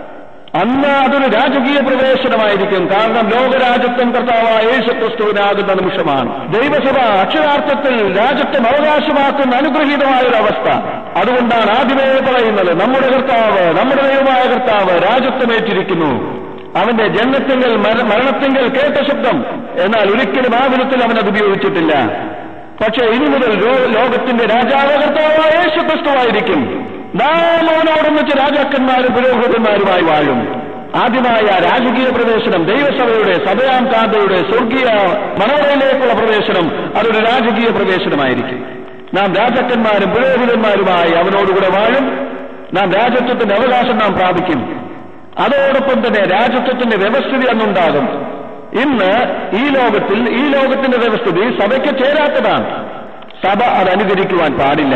അന്ന് അതൊരു രാജകീയ പ്രവേശനമായിരിക്കും കാരണം ലോകരാജത്വം കർത്താവായ യേശുക്രിസ്തുവിനാകുന്ന നിമിഷമാണ് ദൈവസഭ അക്ഷരാർത്ഥത്തിൽ രാജത്വം അവകാശമാക്കുന്ന അനുഗ്രഹീതമായ ഒരു അവസ്ഥ അതുകൊണ്ടാണ് ആദ്യമേ പറയുന്നത് നമ്മുടെ കർത്താവ് നമ്മുടെ ദൈവമായ കർത്താവ് രാജത്വമേറ്റിരിക്കുന്നു അവന്റെ ജന്മത്തിങ്കൽ മര- മരണത്തിങ്കൽ കേട്ട ശബ്ദം എന്നാൽ ഒരിക്കലും ആ വിധത്തിൽ അവൻ അത് ഉപയോഗിച്ചിട്ടില്ല പക്ഷേ ഇനി മുതൽ ലോ- ലോകത്തിന്റെ രാജാവ് കർത്താവായ യേശുക്രിസ്തുവായിരിക്കും നാം അവനോടൊന്നിച്ച് രാജാക്കന്മാരും പുരോഹിതന്മാരുമായി വാഴും ആദ്യമായ രാജകീയ പ്രവേശനം ദൈവസഭയുടെ സഭയാം കാന്തയുടെ സ്വർഗീയ മണവറയിലേക്കുള്ള പ്രവേശനം അതൊരു രാജകീയ പ്രവേശനമായിരിക്കും നാം രാജാക്കന്മാരും പുരോഹിതന്മാരുമായി അവനോടുകൂടെ വാഴും നാം രാജത്വത്തിന്റെ അവകാശം നാം പ്രാപിക്കും അതോടൊപ്പം തന്നെ രാജത്വത്തിന്റെ വ്യവസ്ഥിതി അന്നുണ്ടാകും ഇന്ന് ഈ ലോകത്തിൽ ഈ ലോകത്തിന്റെ വ്യവസ്ഥിതി സഭയ്ക്ക് ചേരാത്തതാണ് സഭ അത് അനുകരിക്കുവാൻ പാടില്ല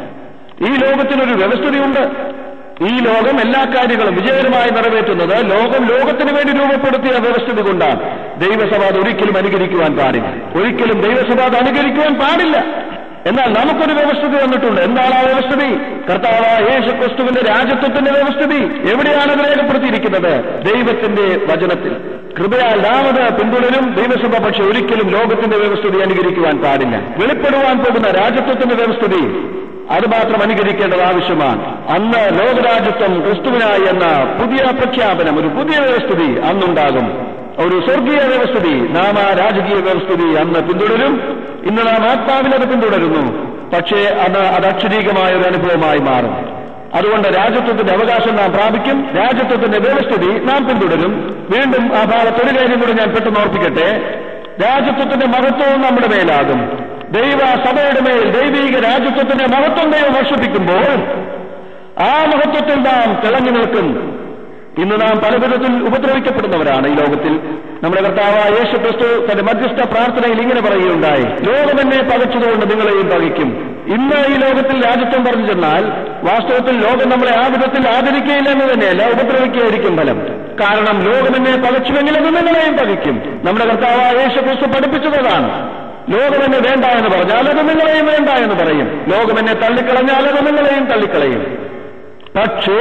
ഈ ലോകത്തിനൊരു വ്യവസ്ഥിതിയുണ്ട് ഈ ലോകം എല്ലാ കാര്യങ്ങളും വിജയകരമായി നിറവേറ്റുന്നത് ലോകം ലോകത്തിന് വേണ്ടി രൂപപ്പെടുത്തിയ വ്യവസ്ഥിതി കൊണ്ടാണ് ദൈവസഭ അത് ഒരിക്കലും അനുകരിക്കുവാൻ പാടില്ല ഒരിക്കലും ദൈവസഭ അത് അനുകരിക്കുവാൻ പാടില്ല എന്നാൽ നമുക്കൊരു വ്യവസ്ഥിതി വന്നിട്ടുണ്ട് എന്താണ് ആ വ്യവസ്ഥിതി കർത്താവ് യേശു ക്രിസ്തുവിന്റെ രാജ്യത്വത്തിന്റെ വ്യവസ്ഥിതി എവിടെയാണ് അത് രേഖപ്പെടുത്തിയിരിക്കുന്നത് ദൈവത്തിന്റെ വചനത്തിൽ കൃപയാൽ നാം അത് പിന്തുടരും ദൈവസഭ പക്ഷെ ഒരിക്കലും ലോകത്തിന്റെ വ്യവസ്ഥിതി അനുകരിക്കുവാൻ പാടില്ല വെളിപ്പെടുവാൻ പോകുന്ന രാജ്യത്വത്തിന്റെ വ്യവസ്ഥിതി അത് മാത്രം അനുകരിക്കേണ്ടത് ആവശ്യമാണ് അന്ന് ലോകരാജ്യത്വം ക്രിസ്തുവിനായി എന്ന പുതിയ പ്രഖ്യാപനം ഒരു പുതിയ വ്യവസ്ഥിതി അന്നുണ്ടാകും ഒരു സ്വർഗീയ വ്യവസ്ഥിതി നാം ആ രാജകീയ വ്യവസ്ഥിതി അന്ന് പിന്തുടരും ഇന്ന് നാം ആത്മാവിൽ അത് പിന്തുടരുന്നു പക്ഷേ അത് അത് അക്ഷരീകമായ ഒരു അനുഭവമായി മാറും അതുകൊണ്ട് രാജ്യത്വത്തിന്റെ അവകാശം നാം പ്രാപിക്കും രാജ്യത്വത്തിന്റെ വ്യവസ്ഥിതി നാം പിന്തുടരും വീണ്ടും ആ ഭാഗത്ത് ഒരു കാര്യം കൂടി ഞാൻ പെട്ടെന്ന് ഓർപ്പിക്കട്ടെ രാജ്യത്വത്തിന്റെ മഹത്വവും നമ്മുടെ മേലാകും ദൈവ സഭയുടെ മേൽ ദൈവീക രാജ്യത്വത്തിന്റെ മഹത്വം ദൈവം വർഷിപ്പിക്കുമ്പോൾ ആ മഹത്വത്തിൽ നാം തിളങ്ങി നിൽക്കും ഇന്ന് നാം പല വിധത്തിൽ ഉപദ്രവിക്കപ്പെടുന്നവരാണ് ഈ ലോകത്തിൽ നമ്മുടെ കർത്താവായ യേശു ക്രിസ്തു തന്റെ മധ്യസ്ഥ പ്രാർത്ഥനയിൽ ഇങ്ങനെ പറയുകയുണ്ടായി ലോകം എന്നെ പകച്ചതുകൊണ്ട് നിങ്ങളെയും പകയ്ക്കും ഇന്ന് ഈ ലോകത്തിൽ രാജ്യത്വം പറഞ്ഞു ചെന്നാൽ വാസ്തവത്തിൽ ലോകം നമ്മളെ ആ വിധത്തിൽ ആദരിക്കുകയില്ല എന്ന് തന്നെയല്ല ഉപദ്രവിക്കുകയായിരിക്കും ഫലം കാരണം ലോകം എന്നെ പകച്ചുവെങ്കിൽ അത് നിങ്ങളെയും പകയ്ക്കും നമ്മുടെ കർത്താവായ യേശു ക്രിസ്തു പഠിപ്പിച്ചതാണ് ലോകം എന്നെ വേണ്ട എന്ന് പറഞ്ഞാൽ അത് നിങ്ങളെയും വേണ്ട എന്ന് പറയും ലോകം എന്നെ തള്ളിക്കളഞ്ഞാൽ അത് നിങ്ങളെയും തള്ളിക്കളയും പക്ഷേ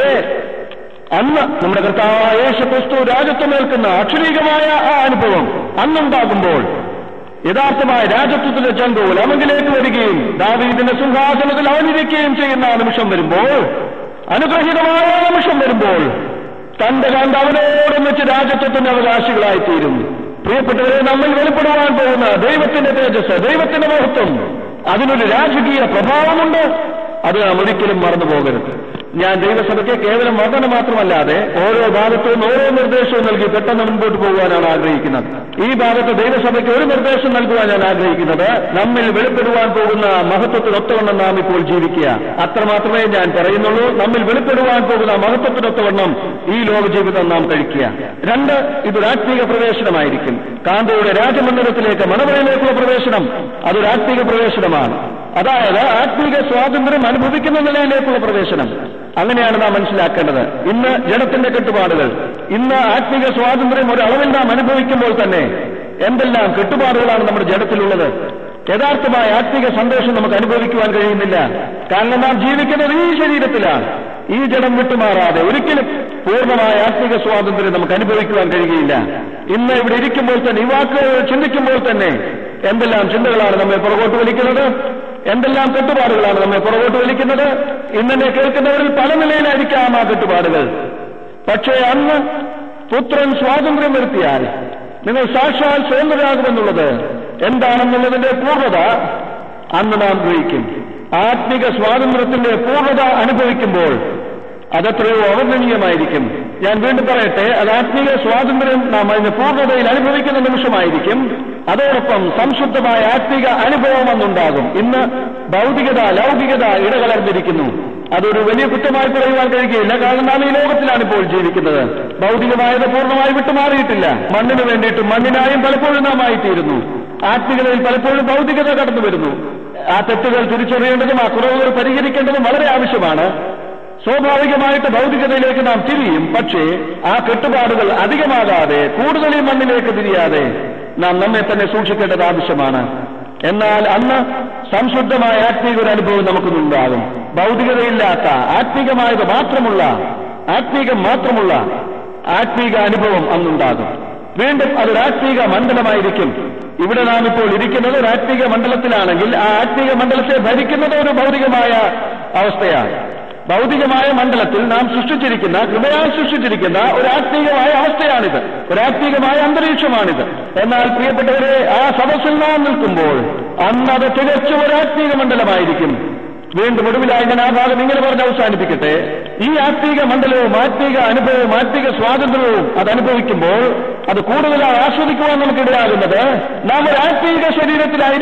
അന്ന് നമ്മുടെ കർത്താവായ യേശു ക്രിസ്തു രാജ്യത്വം ഏൽക്കുന്ന അക്ഷരീകമായ ആ അനുഭവം അന്നുണ്ടാകുമ്പോൾ യഥാർത്ഥമായ രാജ്യത്വത്തിന്റെ ചങ്കോൽ അവങ്കിലേക്ക് വരികയും ദാവീദിന്റെ സിംഹാസനത്തിൽ അവനിരിക്കുകയും ചെയ്യുന്ന ആ നിമിഷം വരുമ്പോൾ അനുഗ്രഹീതമായ ആ നിമിഷം വരുമ്പോൾ തന്റെ കണ്ട് അവനോടൊന്നിച്ച് രാജ്യത്വത്തിന്റെ അവകാശികളായിത്തീരും പ്രിയപ്പെട്ടവരെ നമ്മൾ വെളിപ്പെടുവാൻ പോകുന്ന ദൈവത്തിന്റെ തേജസ് ദൈവത്തിന്റെ മഹത്വം അതിനൊരു രാജകീയ പ്രഭാവമുണ്ട് അത് നാം ഒരിക്കലും മറന്നു പോകരുത് ഞാൻ ദൈവസഭയ്ക്ക് കേവലം വർധന മാത്രമല്ലാതെ ഓരോ ഭാഗത്തും ഓരോ നിർദ്ദേശവും നൽകി പെട്ടെന്ന് മുൻപോട്ട് പോകുവാനാണ് ആഗ്രഹിക്കുന്നത് ഈ ഭാഗത്ത് ദൈവസഭയ്ക്ക് ഒരു നിർദ്ദേശം നൽകുവാൻ ഞാൻ ആഗ്രഹിക്കുന്നത് നമ്മിൽ വെളിപ്പെടുവാൻ പോകുന്ന മഹത്വത്തിനൊത്തവണ്ണം നാം ഇപ്പോൾ ജീവിക്കുക അത്രമാത്രമേ ഞാൻ പറയുന്നുള്ളൂ നമ്മിൽ വെളിപ്പെടുവാൻ പോകുന്ന മഹത്വത്തിനൊത്തവണ്ണം ഈ ലോക ജീവിതം നാം കഴിക്കുക രണ്ട് ഇതൊരു ആത്മീക പ്രവേശനമായിരിക്കും കാന്തയുടെ രാജമന്ദിരത്തിലേക്ക് മണവറയിലേക്കുള്ള പ്രവേശനം അതൊരു ആത്മീക പ്രവേശനമാണ് അതായത് ആത്മീക സ്വാതന്ത്ര്യം അനുഭവിക്കുന്ന നിലയിലേക്കുള്ള പ്രവേശനം അങ്ങനെയാണ് നാം മനസ്സിലാക്കേണ്ടത് ഇന്ന് ജനത്തിന്റെ കെട്ടുപാടുകൾ ഇന്ന് ആത്മീക സ്വാതന്ത്ര്യം ഒരു അളവിൽ നാം അനുഭവിക്കുമ്പോൾ തന്നെ എന്തെല്ലാം കെട്ടുപാടുകളാണ് നമ്മുടെ ജനത്തിലുള്ളത് യഥാർത്ഥമായ ആത്മീക സന്തോഷം നമുക്ക് അനുഭവിക്കുവാൻ കഴിയുന്നില്ല കാരണം നാം ജീവിക്കുന്നത് ഈ ശരീരത്തിലാണ് ഈ ജഡം വിട്ടുമാറാതെ ഒരിക്കലും പൂർണ്ണമായ ആത്മീക സ്വാതന്ത്ര്യം നമുക്ക് അനുഭവിക്കുവാൻ കഴിയുകയില്ല ഇന്ന് ഇവിടെ ഇരിക്കുമ്പോൾ തന്നെ ഈ വാക്കുകൾ ചിന്തിക്കുമ്പോൾ തന്നെ എന്തെല്ലാം ചിന്തകളാണ് നമ്മെ പുറകോട്ട് വലിക്കുന്നത് എന്തെല്ലാം കെട്ടുപാടുകളാണ് നമ്മെ പുറകോട്ട് വലിക്കുന്നത് ഇന്നെ കേൾക്കുന്നവരിൽ പല നിലയിലായിരിക്കാം ആ കെട്ടുപാടുകൾ പക്ഷേ അന്ന് പുത്രൻ സ്വാതന്ത്ര്യം വരുത്തിയാൽ നിങ്ങൾ സാക്ഷാൽ സ്വതന്ത്രരാകുമെന്നുള്ളത് എന്താണെന്നുള്ളതിന്റെ പൂർണ്ണത അന്ന് നാം ഗ്രഹിക്കും ആത്മിക സ്വാതന്ത്ര്യത്തിന്റെ പൂർണ്ണത അനുഭവിക്കുമ്പോൾ അതെത്രയോ അവർണ്ണനീയമായിരിക്കും ഞാൻ വീണ്ടും പറയട്ടെ അത് ആത്മീയ സ്വാതന്ത്ര്യം നാം അതിന്റെ പൂർണ്ണതയിൽ അനുഭവിക്കുന്ന നിമിഷമായിരിക്കും അതോടൊപ്പം സംശുദ്ധമായ ആത്മീക അനുഭവം അന്നുണ്ടാകും ഇന്ന് ഭൗതികത ലൗകികത ഇടകലർന്നിരിക്കുന്നു അതൊരു വലിയ കുറ്റമായി പറയുവാൻ കഴിയുകയില്ല കാരണം നാം ഈ ലോകത്തിലാണ് ഇപ്പോൾ ജീവിക്കുന്നത് ഭൗതികമായത് പൂർണ്ണമായി വിട്ടുമാറിയിട്ടില്ല മണ്ണിന് വേണ്ടിയിട്ടും മണ്ണിനായും പലപ്പോഴും നാം ആയിത്തീരുന്നു ആത്മികതയിൽ പലപ്പോഴും ഭൗതികത കടന്നു വരുന്നു ആ തെറ്റുകൾ തിരിച്ചറിയേണ്ടതും ആ കുറവുകൾ പരിഹരിക്കേണ്ടതും വളരെ ആവശ്യമാണ് സ്വാഭാവികമായിട്ട് ഭൗതികതയിലേക്ക് നാം തിരിയും പക്ഷേ ആ കെട്ടുപാടുകൾ അധികമാകാതെ കൂടുതൽ ഈ മണ്ണിലേക്ക് തിരിയാതെ നാം നമ്മെ തന്നെ സൂക്ഷിക്കേണ്ടത് ആവശ്യമാണ് എന്നാൽ അന്ന് സംശുദ്ധമായ ആത്മീക ഒരു അനുഭവം നമുക്കുണ്ടാകും ഭൗതികതയില്ലാത്ത ആത്മീകമായത് മാത്രമുള്ള ആത്മീകം മാത്രമുള്ള ആത്മീക അനുഭവം അന്നുണ്ടാകും വീണ്ടും അതൊരു ആത്മീക മണ്ഡലമായിരിക്കും ഇവിടെ നാം ഇപ്പോൾ ഇരിക്കുന്നത് ഒരു ആത്മീക മണ്ഡലത്തിലാണെങ്കിൽ ആ ആത്മീക മണ്ഡലത്തെ ഭരിക്കുന്നത് ഒരു ഭൗതികമായ അവസ്ഥയാണ് ഭൗതികമായ മണ്ഡലത്തിൽ നാം സൃഷ്ടിച്ചിരിക്കുന്ന കൃപയാൽ സൃഷ്ടിച്ചിരിക്കുന്ന ഒരു ആത്മീയമായ അവസ്ഥയാണിത് ഒരു ആത്മീയമായ അന്തരീക്ഷമാണിത് എന്നാൽ പ്രിയപ്പെട്ടവരെ ആ സദസ്സിൽ നാം നിൽക്കുമ്പോൾ അന്നത് തികച്ചും ഒരു ആത്മീക മണ്ഡലമായിരിക്കും വീണ്ടും ഒടുവിലായി ഞാൻ ആ ഭാഗം ഇങ്ങനെ പറഞ്ഞ് അവസാനിപ്പിക്കട്ടെ ഈ ആത്മീക മണ്ഡലവും ആത്മീക അനുഭവവും ആത്മീക സ്വാതന്ത്ര്യവും അത് അനുഭവിക്കുമ്പോൾ അത് കൂടുതലായി ആസ്വദിക്കുവാൻ നമുക്കിടയാകുന്നത് നാം ഒരു ആത്മീക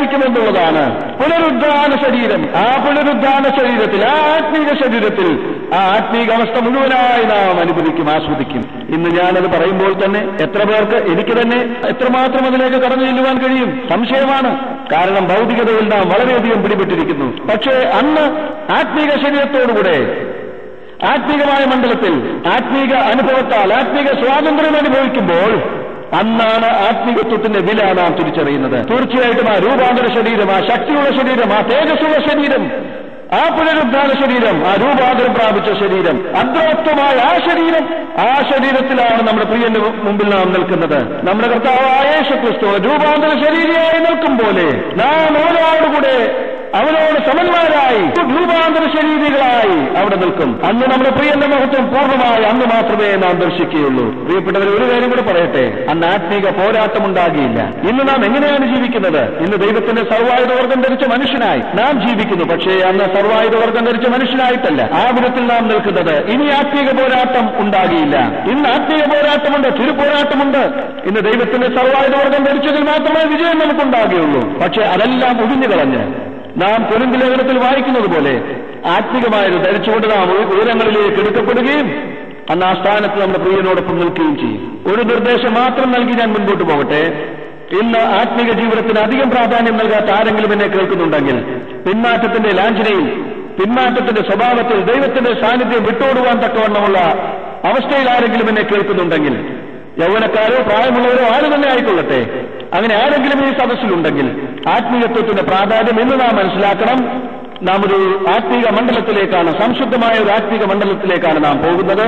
ശരീരത്തിലായിരിക്കുമെന്നുള്ളതാണ് പുനരുദ്ധാന ശരീരം ആ പുനരുദ്ധാന ശരീരത്തിൽ ആ ആത്മീക ശരീരത്തിൽ ആ ആത്മീക അവസ്ഥ മുഴുവനായി നാം അനുഭവിക്കും ആസ്വദിക്കും ഇന്ന് ഞാനത് പറയുമ്പോൾ തന്നെ എത്ര പേർക്ക് എനിക്ക് തന്നെ എത്രമാത്രം അതിലേക്ക് കടന്നു ചെല്ലുവാൻ കഴിയും സംശയമാണ് കാരണം ഭൗതികതയിൽ നാം വളരെയധികം പിടിപെട്ടിരിക്കുന്നു പക്ഷേ അന്ന് ആത്മീക ശരീരത്തോടുകൂടെ ആത്മീകമായ മണ്ഡലത്തിൽ ആത്മീക അനുഭവത്താൽ ആത്മീക സ്വാതന്ത്ര്യം അനുഭവിക്കുമ്പോൾ അന്നാണ് ആത്മീകത്വത്തിന്റെ വില നാം തിരിച്ചറിയുന്നത് തീർച്ചയായിട്ടും ആ രൂപാന്തര ശരീരം ആ ശക്തിയുള്ള ശരീരം ആ തേജസ്സുള്ള ശരീരം ആ പുനരുദ്ധാന ശരീരം ആ രൂപാന്തരം പ്രാപിച്ച ശരീരം അദ്രവത്വമായ ആ ശരീരം ആ ശരീരത്തിലാണ് നമ്മുടെ പ്രിയന്റെ മുമ്പിൽ നാം നിൽക്കുന്നത് നമ്മുടെ കർത്താവായ യേശു ക്രിസ്തു രൂപാന്തര ശരീരയായി നിൽക്കും പോലെ നാം അവനോടുകൂടെ അവനോട് സമന്മാരായി രൂപാന്തര ശരീരികളായി അവിടെ നിൽക്കും അന്ന് നമ്മുടെ പ്രിയന്റെ മഹത്വം പൂർണ്ണമായി അന്ന് മാത്രമേ നാം ദർശിക്കുകയുള്ളൂ പ്രിയപ്പെട്ടവർ ഒരു കാര്യം കൂടെ പറയട്ടെ അന്ന് ആത്മീക പോരാട്ടം ഉണ്ടാകിയില്ല ഇന്ന് നാം എങ്ങനെയാണ് ജീവിക്കുന്നത് ഇന്ന് ദൈവത്തിന്റെ സർവായുധവർഗം ധരിച്ച മനുഷ്യനായി നാം ജീവിക്കുന്നു പക്ഷേ അന്ന് സർവായുധവർഗം ധരിച്ച മനുഷ്യനായിട്ടല്ല ആ വിധത്തിൽ നാം നിൽക്കുന്നത് ഇനി ആത്മീക പോരാട്ടം ഉണ്ടാകിയില്ല ഇന്ന് ആത്മീക പോരാട്ടമുണ്ട് തിരുപോരാട്ടമുണ്ട് ഇന്ന് ദൈവത്തിന്റെ സർവായുധവർഗം ധരിച്ചതിൽ മാത്രമേ വിജയം നമുക്കുണ്ടാകുകയുള്ളൂ പക്ഷേ അതെല്ലാം ഒഴിഞ്ഞു കളഞ്ഞ് നാം കൊരിന്ത് ലേഖനത്തിൽ വായിക്കുന്നത് പോലെ ആത്മികമായത് ധരിച്ചുകൊണ്ട് നാം ഉയരങ്ങളിലേക്ക് എടുക്കപ്പെടുകയും അന്ന് ആ സ്ഥാനത്ത് നമ്മുടെ പ്രിയനോടൊപ്പം നിൽക്കുകയും ചെയ്യും ഒരു നിർദ്ദേശം മാത്രം നൽകി ഞാൻ മുൻപോട്ട് പോകട്ടെ ഇന്ന് ആത്മീക ജീവിതത്തിന് അധികം പ്രാധാന്യം നൽകാത്ത ആരെങ്കിലും എന്നെ കേൾക്കുന്നുണ്ടെങ്കിൽ പിന്മാറ്റത്തിന്റെ ലാഞ്ചനയിൽ പിന്മാറ്റത്തിന്റെ സ്വഭാവത്തിൽ ദൈവത്തിന്റെ സാന്നിധ്യം വിട്ടോടുവാൻ തക്കവണ്ണമുള്ള അവസ്ഥയിൽ ആരെങ്കിലും എന്നെ കേൾക്കുന്നുണ്ടെങ്കിൽ യൗവനക്കാരോ പ്രായമുള്ളവരോ ആര് തന്നെ ആയിക്കൊള്ളട്ടെ അങ്ങനെ ആരെങ്കിലും ഈ സദസ്സിലുണ്ടെങ്കിൽ ആത്മീയത്വത്തിന്റെ പ്രാധാന്യം എന്ന് നാം മനസ്സിലാക്കണം നാം ഒരു ആത്മീക മണ്ഡലത്തിലേക്കാണ് സംശുദ്ധമായ ഒരു ആത്മീക മണ്ഡലത്തിലേക്കാണ് നാം പോകുന്നത്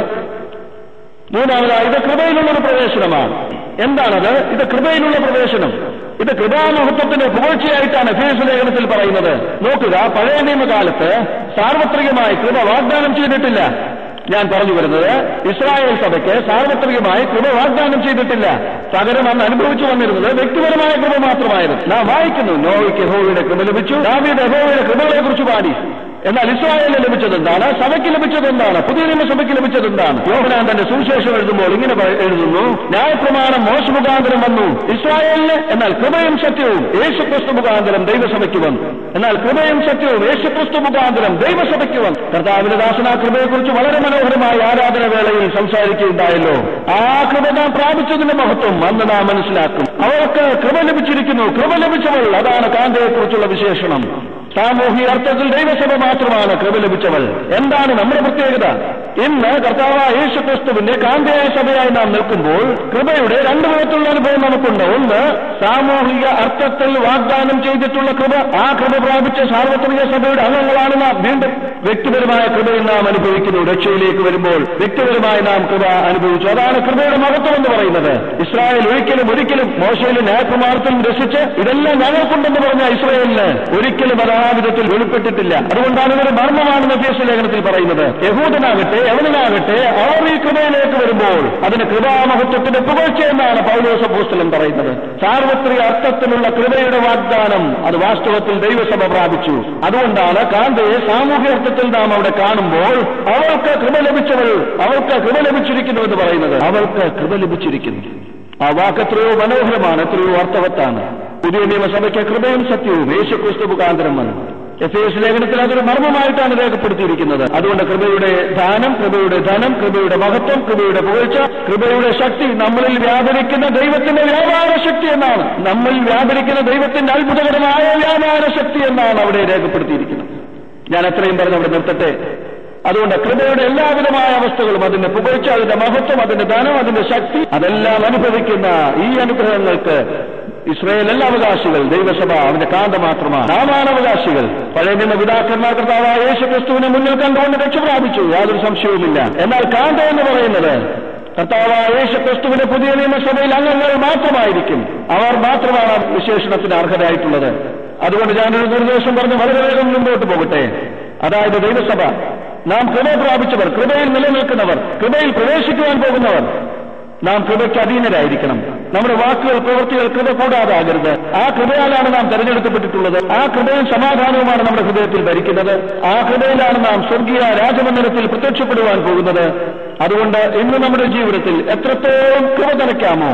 മൂന്നാമതായി ഇത് കൃപയിലുള്ള ഒരു പ്രവേശനമാണ് എന്താണത് ഇത് കൃപയിലുള്ള പ്രവേശനം ഇത് കൃപാമഹത്വത്തിന്റെ പുകഴ്ചയായിട്ടാണ് ഫേസ് ലേഖനത്തിൽ പറയുന്നത് നോക്കുക പഴയ നിയമകാലത്ത് സാർവത്രികമായി കൃപ വാഗ്ദാനം ചെയ്തിട്ടില്ല ഞാൻ പറഞ്ഞു വരുന്നത് ഇസ്രായേൽ സഭയ്ക്ക് സാർവത്രികമായി കൃപ വാഗ്ദാനം ചെയ്തിട്ടില്ല പകരം അന്ന് അനുഭവിച്ചു വന്നിരുന്നത് വ്യക്തിപരമായ കൃപ മാത്രമായിരുന്നു നാം വായിക്കുന്നു നോവയ്ക്ക് യഹോവയുടെ കൃപ ലഭിച്ചു ദാവീദ് യഹോവയുടെ കൃപകളെ കുറിച്ച് പാടി എന്നാൽ ഇസ്രായേലിന് ലഭിച്ചത് എന്താണ് സഭയ്ക്ക് ലഭിച്ചത് എന്താണ് പുതിയ നിയമസഭയ്ക്ക് ലഭിച്ചത് എന്താണ് യോഹനാൻ തന്റെ സുവിശേഷം എഴുതുമ്പോൾ ഇങ്ങനെ പ- എഴുതുന്നു ന്യായപ്രമാണം മോശ മുഖാന്തരം വന്നു ഇസ്രായേലിന് എന്നാൽ കൃപയും സത്യവും യേശുക്രിസ്തു മുഖാന്തരം ദൈവസഭയ്ക്ക് വന്നു എന്നാൽ കൃപയും സത്യവും യേശുക്രിസ്തു മുഖാന്തരം ദൈവസഭയ്ക്ക് വന്നു കർത്താവിന്റെ ദാസന കൃപയെക്കുറിച്ച് വളരെ മനോഹരമായ ആരാധന വേളയിൽ സംസാരിക്കുകയുണ്ടായല്ലോ ആ കൃപ നാം പ്രാപിച്ചതിന്റെ മഹത്വം അന്ന് നാം മനസ്സിലാക്കും അവർക്ക് കൃപ ലഭിച്ചിരിക്കുന്നു കൃപ ലഭിച്ചവൾ അതാണ് കാന്തയെക്കുറിച്ചുള്ള വിശേഷണം സാമൂഹിക അർത്ഥത്തിൽ ദൈവസഭ മാത്രമാണ് കൃപ ലഭിച്ചവൾ എന്താണ് നമ്മുടെ പ്രത്യേകത ഇന്ന് കർത്താവായ യേശു ക്രിസ്തുവിന്റെ കാന്തയായ സഭയായി നാം നിൽക്കുമ്പോൾ കൃപയുടെ രണ്ട് വിധത്തിലുള്ള അനുഭവം നമുക്കുണ്ട് ഒന്ന് സാമൂഹിക അർത്ഥത്തിൽ വാഗ്ദാനം ചെയ്തിട്ടുള്ള കൃപ ആ കൃപ പ്രാപിച്ച സാർവത്രിക സഭയുടെ അംഗങ്ങളാണ് നാം വീണ്ടും വ്യക്തിപരമായ കൃപയിൽ നാം അനുഭവിക്കുന്നു രക്ഷയിലേക്ക് വരുമ്പോൾ വ്യക്തിപരമായി നാം കൃപ അനുഭവിച്ചു അതാണ് കൃപയുടെ മഹത്വം എന്ന് പറയുന്നത് ഇസ്രായേൽ ഒരിക്കലും ഒരിക്കലും മോശയിലെ ന്യായപ്രമാണത്തിലും രസിച്ച് ഇതെല്ലാം ഞങ്ങൾക്കുണ്ടെന്ന് പറഞ്ഞ ഇസ്രായേലിന് ഒരിക്കലും അത് ആ വിധത്തിൽ വെളിപ്പെട്ടിട്ടില്ല അതുകൊണ്ടാണ് ഇതൊരു മർമ്മമാണെന്ന് ഫേസ് ലേഖനത്തിൽ പറയുന്നത് യഹൂദനാകട്ടെ യവനാകട്ടെ അവർ ഈ കൃപയിലേക്ക് വരുമ്പോൾ അതിന് കൃപാമഹത്വത്തിന്റെ പുകഴ്ച എന്നാണ് പൗലോസ പോസ്റ്റലൻ പറയുന്നത് സാർവത്രിക അർത്ഥത്തിലുള്ള കൃപയുടെ വാഗ്ദാനം അത് വാസ്തവത്തിൽ ദൈവസഭ പ്രാപിച്ചു അതുകൊണ്ടാണ് കാന്തയെ സാമൂഹ്യ അർത്ഥത്തിൽ നാം അവിടെ കാണുമ്പോൾ അവൾക്ക് കൃപ ലഭിച്ചവൾ അവൾക്ക് കൃപ ലഭിച്ചിരിക്കുന്നു എന്ന് പറയുന്നത് അവൾക്ക് കൃപ ലഭിച്ചിരിക്കുന്നു ആ വാക്ക് എത്രയോ മനോഹരമാണ് എത്രയോ അർത്ഥവത്താണ് പുതിയ നിയമസഭയ്ക്ക് കൃപയും സത്യവും യേശുക്രിസ്തു മുഖാന്തരം വന്നു എഫ് എസ് ലേഖനത്തിൽ അതൊരു മർമ്മമായിട്ടാണ് രേഖപ്പെടുത്തിയിരിക്കുന്നത് അതുകൊണ്ട് കൃപയുടെ ദാനം കൃപയുടെ ധനം കൃപയുടെ മഹത്വം കൃപയുടെ പുകഴ്ച കൃപയുടെ ശക്തി നമ്മളിൽ വ്യാപരിക്കുന്ന ദൈവത്തിന്റെ വ്യാപാര ശക്തി എന്നാണ് നമ്മിൽ വ്യാപരിക്കുന്ന ദൈവത്തിന്റെ അത്ഭുതകരമായ വ്യാപാര ശക്തി എന്നാണ് അവിടെ രേഖപ്പെടുത്തിയിരിക്കുന്നത് ഞാൻ എത്രയും പറഞ്ഞ് അവിടെ നിർത്തട്ടെ അതുകൊണ്ട് കൃപയുടെ എല്ലാവിധമായ അവസ്ഥകളും അതിന്റെ പുകഴ്ച അതിന്റെ മഹത്വം അതിന്റെ ധനം അതിന്റെ ശക്തി അതെല്ലാം അനുഭവിക്കുന്ന ഈ അനുഗ്രഹങ്ങൾക്ക് ഇസ്രയേൽ എല്ലാ അവകാശികൾ ദൈവസഭ അവന്റെ കാന്ത മാത്രമാണ് നാമാണ് അവകാശികൾ പഴയ നിയമ പിതാക്കന്മാർ കർത്താവായ യേശു ക്രിസ്തുവിനെ മുന്നിൽ കണ്ടുകൊണ്ട് രക്ഷ പ്രാപിച്ചു യാതൊരു സംശയവുമില്ല എന്നാൽ കാന്ത എന്ന് പറയുന്നത് കർത്താവായ യേശു ക്രിസ്തുവിന്റെ പുതിയ നിയമസഭയിൽ അംഗങ്ങൾ മാത്രമായിരിക്കും അവർ മാത്രമാണ് ആ വിശേഷണത്തിന് അർഹരായിട്ടുള്ളത് അതുകൊണ്ട് ഞാനൊരു നിർദ്ദേശം പറഞ്ഞ് വളരെ വേഗം മുമ്പോട്ട് പോകട്ടെ അതായത് ദൈവസഭ നാം കൃപ പ്രാപിച്ചവർ കൃപയിൽ നിലനിൽക്കുന്നവർ കൃപയിൽ പ്രവേശിക്കുവാൻ പോകുന്നവർ നാം കൃപയ്ക്ക് അധീനരായിരിക്കണം നമ്മുടെ വാക്കുകൾ പ്രവൃത്തികൾ കൃപ കൂടാതാകരുത് ആ കൃപയാലാണ് നാം തെരഞ്ഞെടുക്കപ്പെട്ടിട്ടുള്ളത് ആ കൃപയും സമാധാനവുമാണ് നമ്മുടെ ഹൃദയത്തിൽ ഭരിക്കുന്നത് ആ കൃപയിലാണ് നാം സ്വർഗീയ രാജമന്ദിരത്തിൽ പ്രത്യക്ഷപ്പെടുവാൻ പോകുന്നത് അതുകൊണ്ട് ഇന്ന് നമ്മുടെ ജീവിതത്തിൽ എത്രത്തോളം കൃപ നിറയ്ക്കാമോ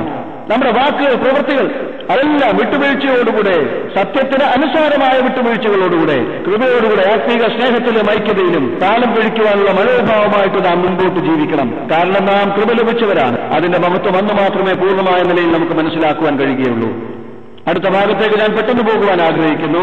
നമ്മുടെ വാക്കുകൾ പ്രവൃത്തികൾ അതെല്ലാം വിട്ടുവീഴ്ചയോടുകൂടെ സത്യത്തിന് അനുസാരമായ വിട്ടുവീഴ്ചകളോടുകൂടെ കൃപയോടുകൂടെ ആത്മീക സ്നേഹത്തിലും ഐക്യതയിലും കാലം കഴിക്കുവാനുള്ള മനോഭാവമായിട്ട് നാം മുൻപോട്ട് ജീവിക്കണം കാരണം നാം കൃപ ലഭിച്ചവരാണ് അതിന്റെ മഹത്വം അന്ന് മാത്രമേ പൂർണ്ണമായ നിലയിൽ നമുക്ക് മനസ്സിലാക്കുവാൻ കഴിയുകയുള്ളൂ അടുത്ത ഭാഗത്തേക്ക് ഞാൻ പെട്ടെന്ന് പോകുവാൻ ആഗ്രഹിക്കുന്നു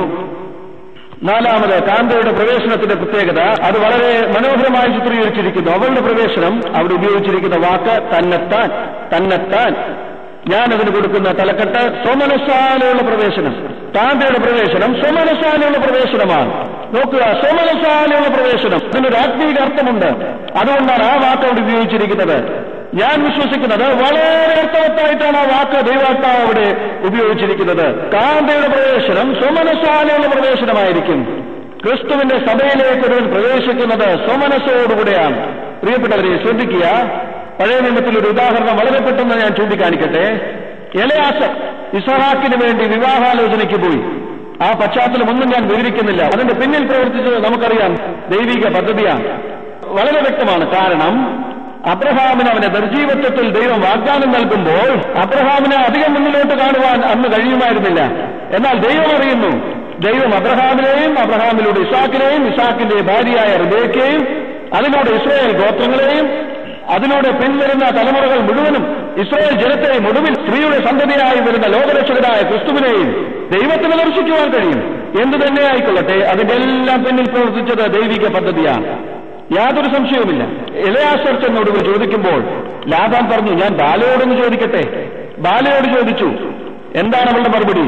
നാലാമത് കാന്തയുടെ പ്രവേശനത്തിന്റെ പ്രത്യേകത അത് വളരെ മനോഹരമായി ചിത്രീകരിച്ചിരിക്കുന്നു അവളുടെ പ്രവേശനം അവിടെ ഉപയോഗിച്ചിരിക്കുന്ന വാക്ക് തന്നെത്താൻ തന്നെത്താൻ ഞാൻ അതിന് കൊടുക്കുന്ന തലക്കെട്ട് സ്വമനസാലുള്ള പ്രവേശനം കാന്തയുടെ പ്രവേശനം സ്വമനസാലുള്ള പ്രവേശനമാണ് നോക്കുക സ്വമനസാലുള്ള പ്രവേശനം ഇതിനൊരു ആത്മീക അർത്ഥമുണ്ട് അതുകൊണ്ടാണ് ആ വാക്ക് അവിടെ ഉപയോഗിച്ചിരിക്കുന്നത് ഞാൻ വിശ്വസിക്കുന്നത് വളരെ അർത്ഥവത്തായിട്ടാണ് ആ വാക്ക് ദൈവാത്മാവ് അവിടെ ഉപയോഗിച്ചിരിക്കുന്നത് കാന്തയുടെ പ്രവേശനം സ്വമനസാലുള്ള പ്രവേശനമായിരിക്കും ക്രിസ്തുവിന്റെ സഭയിലേക്ക് ഒരുവൻ പ്രവേശിക്കുന്നത് സ്വമനസ്സോടുകൂടെയാണ് പ്രിയപ്പെട്ടവരെ ശ്രദ്ധിക്കുക പഴയ നിയമത്തിൽ ഒരു ഉദാഹരണം വളരെ പെട്ടെന്ന് ഞാൻ ചൂണ്ടിക്കാണിക്കട്ടെ എലയാസർ ഇസഹാക്കിന് വേണ്ടി വിവാഹാലോചനയ്ക്ക് പോയി ആ പശ്ചാത്തലം ഒന്നും ഞാൻ വിവരിക്കുന്നില്ല അതിന്റെ പിന്നിൽ പ്രവർത്തിച്ചത് നമുക്കറിയാം ദൈവിക പദ്ധതിയാണ് വളരെ വ്യക്തമാണ് കാരണം അബ്രഹാമിന് അവന്റെ നിർജീവത്വത്തിൽ ദൈവം വാഗ്ദാനം നൽകുമ്പോൾ അബ്രഹാമിനെ അധികം മുന്നിലോട്ട് കാണുവാൻ അന്ന് കഴിയുമായിരുന്നില്ല എന്നാൽ ദൈവം അറിയുന്നു ദൈവം അബ്രഹാമിനെയും അബ്രഹാമിലൂടെ ഇസാക്കിനെയും ഇസാക്കിന്റെ ഭാര്യയായ റിബേക്കയെയും അതിലൂടെ ഇസ്രായേൽ ഗോത്രങ്ങളെയും അതിലൂടെ പിൻവരുന്ന തലമുറകൾ മുഴുവനും ഇസ്രായേൽ ജനത്തെയും ഒടുവിൽ സ്ത്രീയുടെ സന്തതിയായി വരുന്ന ലോകരക്ഷകനായ ക്രിസ്തുവിനെയും ദൈവത്തിന് ദർശിക്കുവാൻ കഴിയും എന്തു തന്നെ ആയിക്കൊള്ളട്ടെ അതിന്റെ എല്ലാം പിന്നിൽ പ്രവർത്തിച്ചത് ദൈവിക പദ്ധതിയാണ് യാതൊരു സംശയവുമില്ല ഇലയാസർ ചെന്നൊടുവിൽ ചോദിക്കുമ്പോൾ ലാഭാൻ പറഞ്ഞു ഞാൻ ബാലയോടൊന്ന് ചോദിക്കട്ടെ ബാലയോട് ചോദിച്ചു എന്താണ് അവളുടെ മറുപടി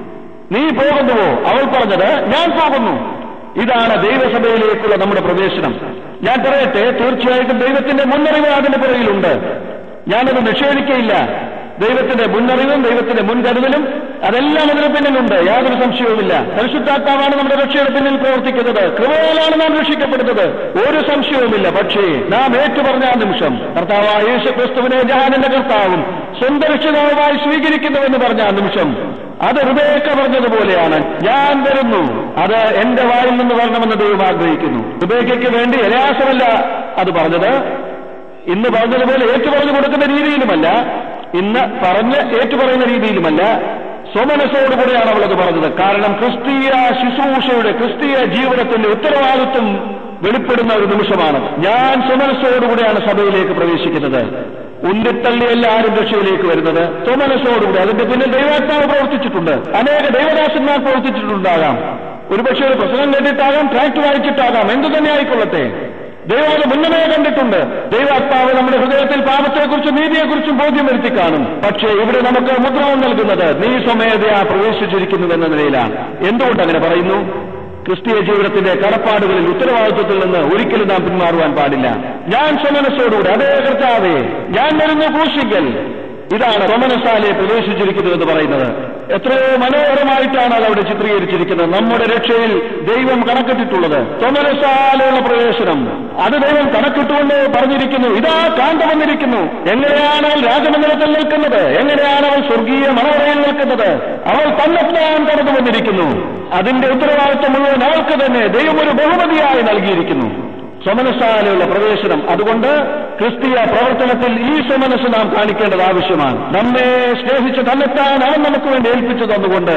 നീ പോകുന്നുവോ അവൾ പറഞ്ഞത് ഞാൻ പോകുന്നു ഇതാണ് ദൈവസഭയിലേക്കുള്ള നമ്മുടെ പ്രവേശനം ഞാൻ പറയട്ടെ തീർച്ചയായിട്ടും ദൈവത്തിന്റെ മുന്നറിവ് അതിന്റെ പുറകിലുണ്ട് ഞാനത് നിഷേധിക്കയില്ല ദൈവത്തിന്റെ മുന്നറിവും ദൈവത്തിന്റെ മുൻകരുതലും അതെല്ലാം അതിന് പിന്നിലുണ്ട് യാതൊരു സംശയവുമില്ല പരിശുദ്ധാത്മാവാണ് നമ്മുടെ രക്ഷയുടെ പിന്നിൽ പ്രവർത്തിക്കുന്നത് കൃപയാലാണ് നാം രക്ഷിക്കപ്പെടുന്നത് ഒരു സംശയവുമില്ല പക്ഷേ നാം ഏറ്റുപറഞ്ഞ ആ നിമിഷം കർത്താവായ യേശു ക്രിസ്തുവിനെ ജാനന്റെ കർത്താവും സ്വന്തം രക്ഷിതാവുമായി സ്വീകരിക്കുന്നുവെന്ന് പറഞ്ഞ ആ നിമിഷം അത് ഹൃദയക്ക പറഞ്ഞതുപോലെയാണ് ഞാൻ വരുന്നു അത് എന്റെ വായിൽ നിന്ന് വരണമെന്ന് ദൈവം ആഗ്രഹിക്കുന്നു ഹൃദയയ്ക്ക് വേണ്ടി എലാസമല്ല അത് പറഞ്ഞത് ഇന്ന് പറഞ്ഞതുപോലെ ഏറ്റുപറഞ്ഞു കൊടുക്കുന്ന രീതിയിലുമല്ല ഇന്ന് പറഞ്ഞ് ഏറ്റുപറയുന്ന രീതിയിലുമല്ല സ്വമനസ്സോടുകൂടെയാണ് അവളത് പറഞ്ഞത് കാരണം ക്രിസ്തീയ ശുശ്രൂഷയുടെ ക്രിസ്തീയ ജീവിതത്തിന്റെ ഉത്തരവാദിത്വം വെളിപ്പെടുന്ന ഒരു നിമിഷമാണ് ഞാൻ സ്വമനസ്സോടുകൂടെയാണ് സഭയിലേക്ക് പ്രവേശിക്കുന്നത് ഉന്തിത്തള്ളിയല്ല ആരും രക്ഷയിലേക്ക് വരുന്നത് സ്വമനസ്സോടുകൂടി അതിന്റെ പിന്നിൽ ദൈവാത്മാവ് പ്രവർത്തിച്ചിട്ടുണ്ട് അനേക ദൈവദാസന്മാർ പ്രവർത്തിച്ചിട്ടുണ്ടാകാം ഒരുപക്ഷെ ഒരു പ്രസംഗം കേട്ടിട്ടാകാം ട്രാക്ട് വായിച്ചിട്ടാകാം എന്തു തന്നെ ആയിക്കൊള്ളട്ടെ ദൈവം അത് മുന്നമേ കണ്ടിട്ടുണ്ട് ദൈവാത്മാവ് നമ്മുടെ ഹൃദയത്തിൽ പാപത്തെക്കുറിച്ചും നീതിയെക്കുറിച്ചും ബോധ്യം വരുത്തി കാണും പക്ഷേ ഇവിടെ നമുക്ക് മുദ്രവും നൽകുന്നത് നീ സ്വമേധയാ പ്രവേശിച്ചിരിക്കുന്നുവെന്ന നിലയിലാണ് എന്തുകൊണ്ട് അങ്ങനെ പറയുന്നു ക്രിസ്തീയ ജീവിതത്തിന്റെ കടപ്പാടുകളിൽ ഉത്തരവാദിത്വത്തിൽ നിന്ന് ഒരിക്കലും നാം പിന്മാറുവാൻ പാടില്ല ഞാൻ സ്വമനസ്സോടുകൂടി അതേ കർത്താവേ ഞാൻ വരുന്ന ക്രൂശിക്കൽ ഇതാണ് സ്വമനസാലെ പ്രവേശിച്ചിരിക്കുന്നു എന്ന് പറയുന്നത് എത്രയോ മനോഹരമായിട്ടാണ് അത് അവിടെ ചിത്രീകരിച്ചിരിക്കുന്നത് നമ്മുടെ രക്ഷയിൽ ദൈവം കണക്കിട്ടിട്ടുള്ളത് സ്വമനസാലുള്ള പ്രവേശനം അത് ദൈവം കണക്കിട്ടുകൊണ്ട് പറഞ്ഞിരിക്കുന്നു ഇതാ കാന്ത വന്നിരിക്കുന്നു എങ്ങനെയാണ് അവൾ രാജമന്ദിരത്തിൽ നിൽക്കുന്നത് എങ്ങനെയാണ് അവൾ സ്വർഗീയ മണവറയിൽ നിൽക്കുന്നത് അവൾ തന്നെത്താൻ കടന്നു വന്നിരിക്കുന്നു അതിന്റെ ഉത്തരവാദിത്വം മുഴുവൻ അവൾക്ക് തന്നെ ദൈവം ഒരു ബഹുമതിയായി നൽകിയിരിക്കുന്നു സ്വമനസ്സാലുള്ള പ്രവേശനം അതുകൊണ്ട് ക്രിസ്തീയ പ്രവർത്തനത്തിൽ ഈ സ്വമനസ് നാം കാണിക്കേണ്ടത് ആവശ്യമാണ് നമ്മെ സ്നേഹിച്ച് തന്നെത്താൻ അവൻ നമുക്ക് വേണ്ടി ഏൽപ്പിച്ചു തന്നുകൊണ്ട്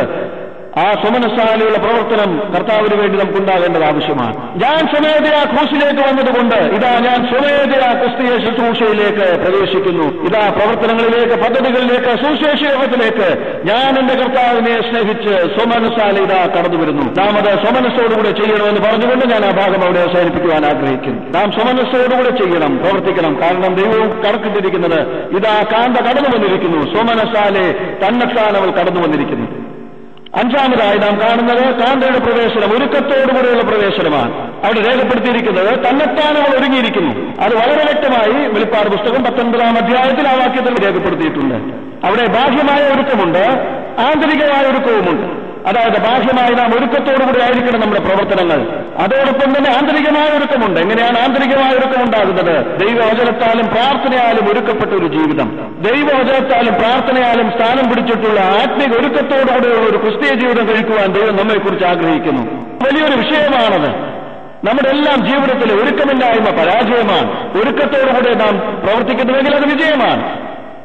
ആ സ്വമനസ്സാലുള്ള പ്രവർത്തനം കർത്താവിന് വേണ്ടി നമുക്കുണ്ടാകേണ്ടത് ആവശ്യമാണ് ഞാൻ സ്വമേധയാ ക്രൂശിലേക്ക് വന്നതുകൊണ്ട് ഇതാ ഞാൻ സ്വമേധയാ ക്രിസ്തീയ ശുശ്രൂഷയിലേക്ക് പ്രവേശിക്കുന്നു ഇതാ പ്രവർത്തനങ്ങളിലേക്ക് പദ്ധതികളിലേക്ക് സുശേഷയോഗത്തിലേക്ക് ഞാൻ എന്റെ കർത്താവിനെ സ്നേഹിച്ച് സ്വമനസ്സാല ഇതാ കടന്നു വരുന്നു നാം അത് സ്വമനസ്സോടുകൂടെ ചെയ്യണമെന്ന് പറഞ്ഞുകൊണ്ട് ഞാൻ ആ ഭാഗം അവിടെ അവസാനിപ്പിക്കുവാൻ ആഗ്രഹിക്കുന്നു നാം സ്വമനസ്സോടുകൂടെ ചെയ്യണം പ്രവർത്തിക്കണം കാരണം ദൈവവും കണക്കിട്ടിരിക്കുന്നത് ഇതാ കാന്ത കടന്നു വന്നിരിക്കുന്നു സ്വമനസ്സാലെ തന്നെത്താൻ അവൾ കടന്നു വന്നിരിക്കുന്നു അഞ്ചാമതായി നാം കാണുന്നത് കാന്തയുടെ പ്രവേശനം ഒരുക്കത്തോടുകൂടിയുള്ള പ്രവേശനമാണ് അവിടെ രേഖപ്പെടുത്തിയിരിക്കുന്നത് തന്നെത്താൻ അവൾ ഒരുങ്ങിയിരിക്കുന്നു അത് വളരെ വ്യക്തമായി വെളിപ്പാട് പുസ്തകം പത്തൊൻപതാം അധ്യായത്തിൽ ആ വാക്യത്തിൽ രേഖപ്പെടുത്തിയിട്ടുണ്ട് അവിടെ ബാഹ്യമായ ഒരുക്കമുണ്ട് ആന്തരികമായ ഒരുക്കവുമുണ്ട് അതായത് ബാഹ്യമായി നാം ഒരുക്കത്തോടുകൂടി ആയിരിക്കണം നമ്മുടെ പ്രവർത്തനങ്ങൾ അതോടൊപ്പം തന്നെ ആന്തരികമായ ഒരുക്കമുണ്ട് എങ്ങനെയാണ് ആന്തരികമായ ഒരുക്കമുണ്ടാകുന്നത് ദൈവവചനത്താലും പ്രാർത്ഥനയാലും ഒരുക്കപ്പെട്ട ഒരു ജീവിതം ദൈവവചനത്താലും പ്രാർത്ഥനയാലും സ്ഥാനം പിടിച്ചിട്ടുള്ള ആത്മിക ഒരുക്കത്തോടുകൂടിയുള്ള ഒരു ക്രിസ്തീയ ജീവിതം കഴിക്കുവാൻ ദൈവം നമ്മെക്കുറിച്ച് ആഗ്രഹിക്കുന്നു വലിയൊരു വിഷയമാണത് നമ്മുടെ എല്ലാം ജീവിതത്തിലെ ഒരുക്കമില്ലായ്മ പരാജയമാണ് ഒരുക്കത്തോടുകൂടി നാം പ്രവർത്തിക്കുന്നുവെങ്കിൽ അത് വിജയമാണ്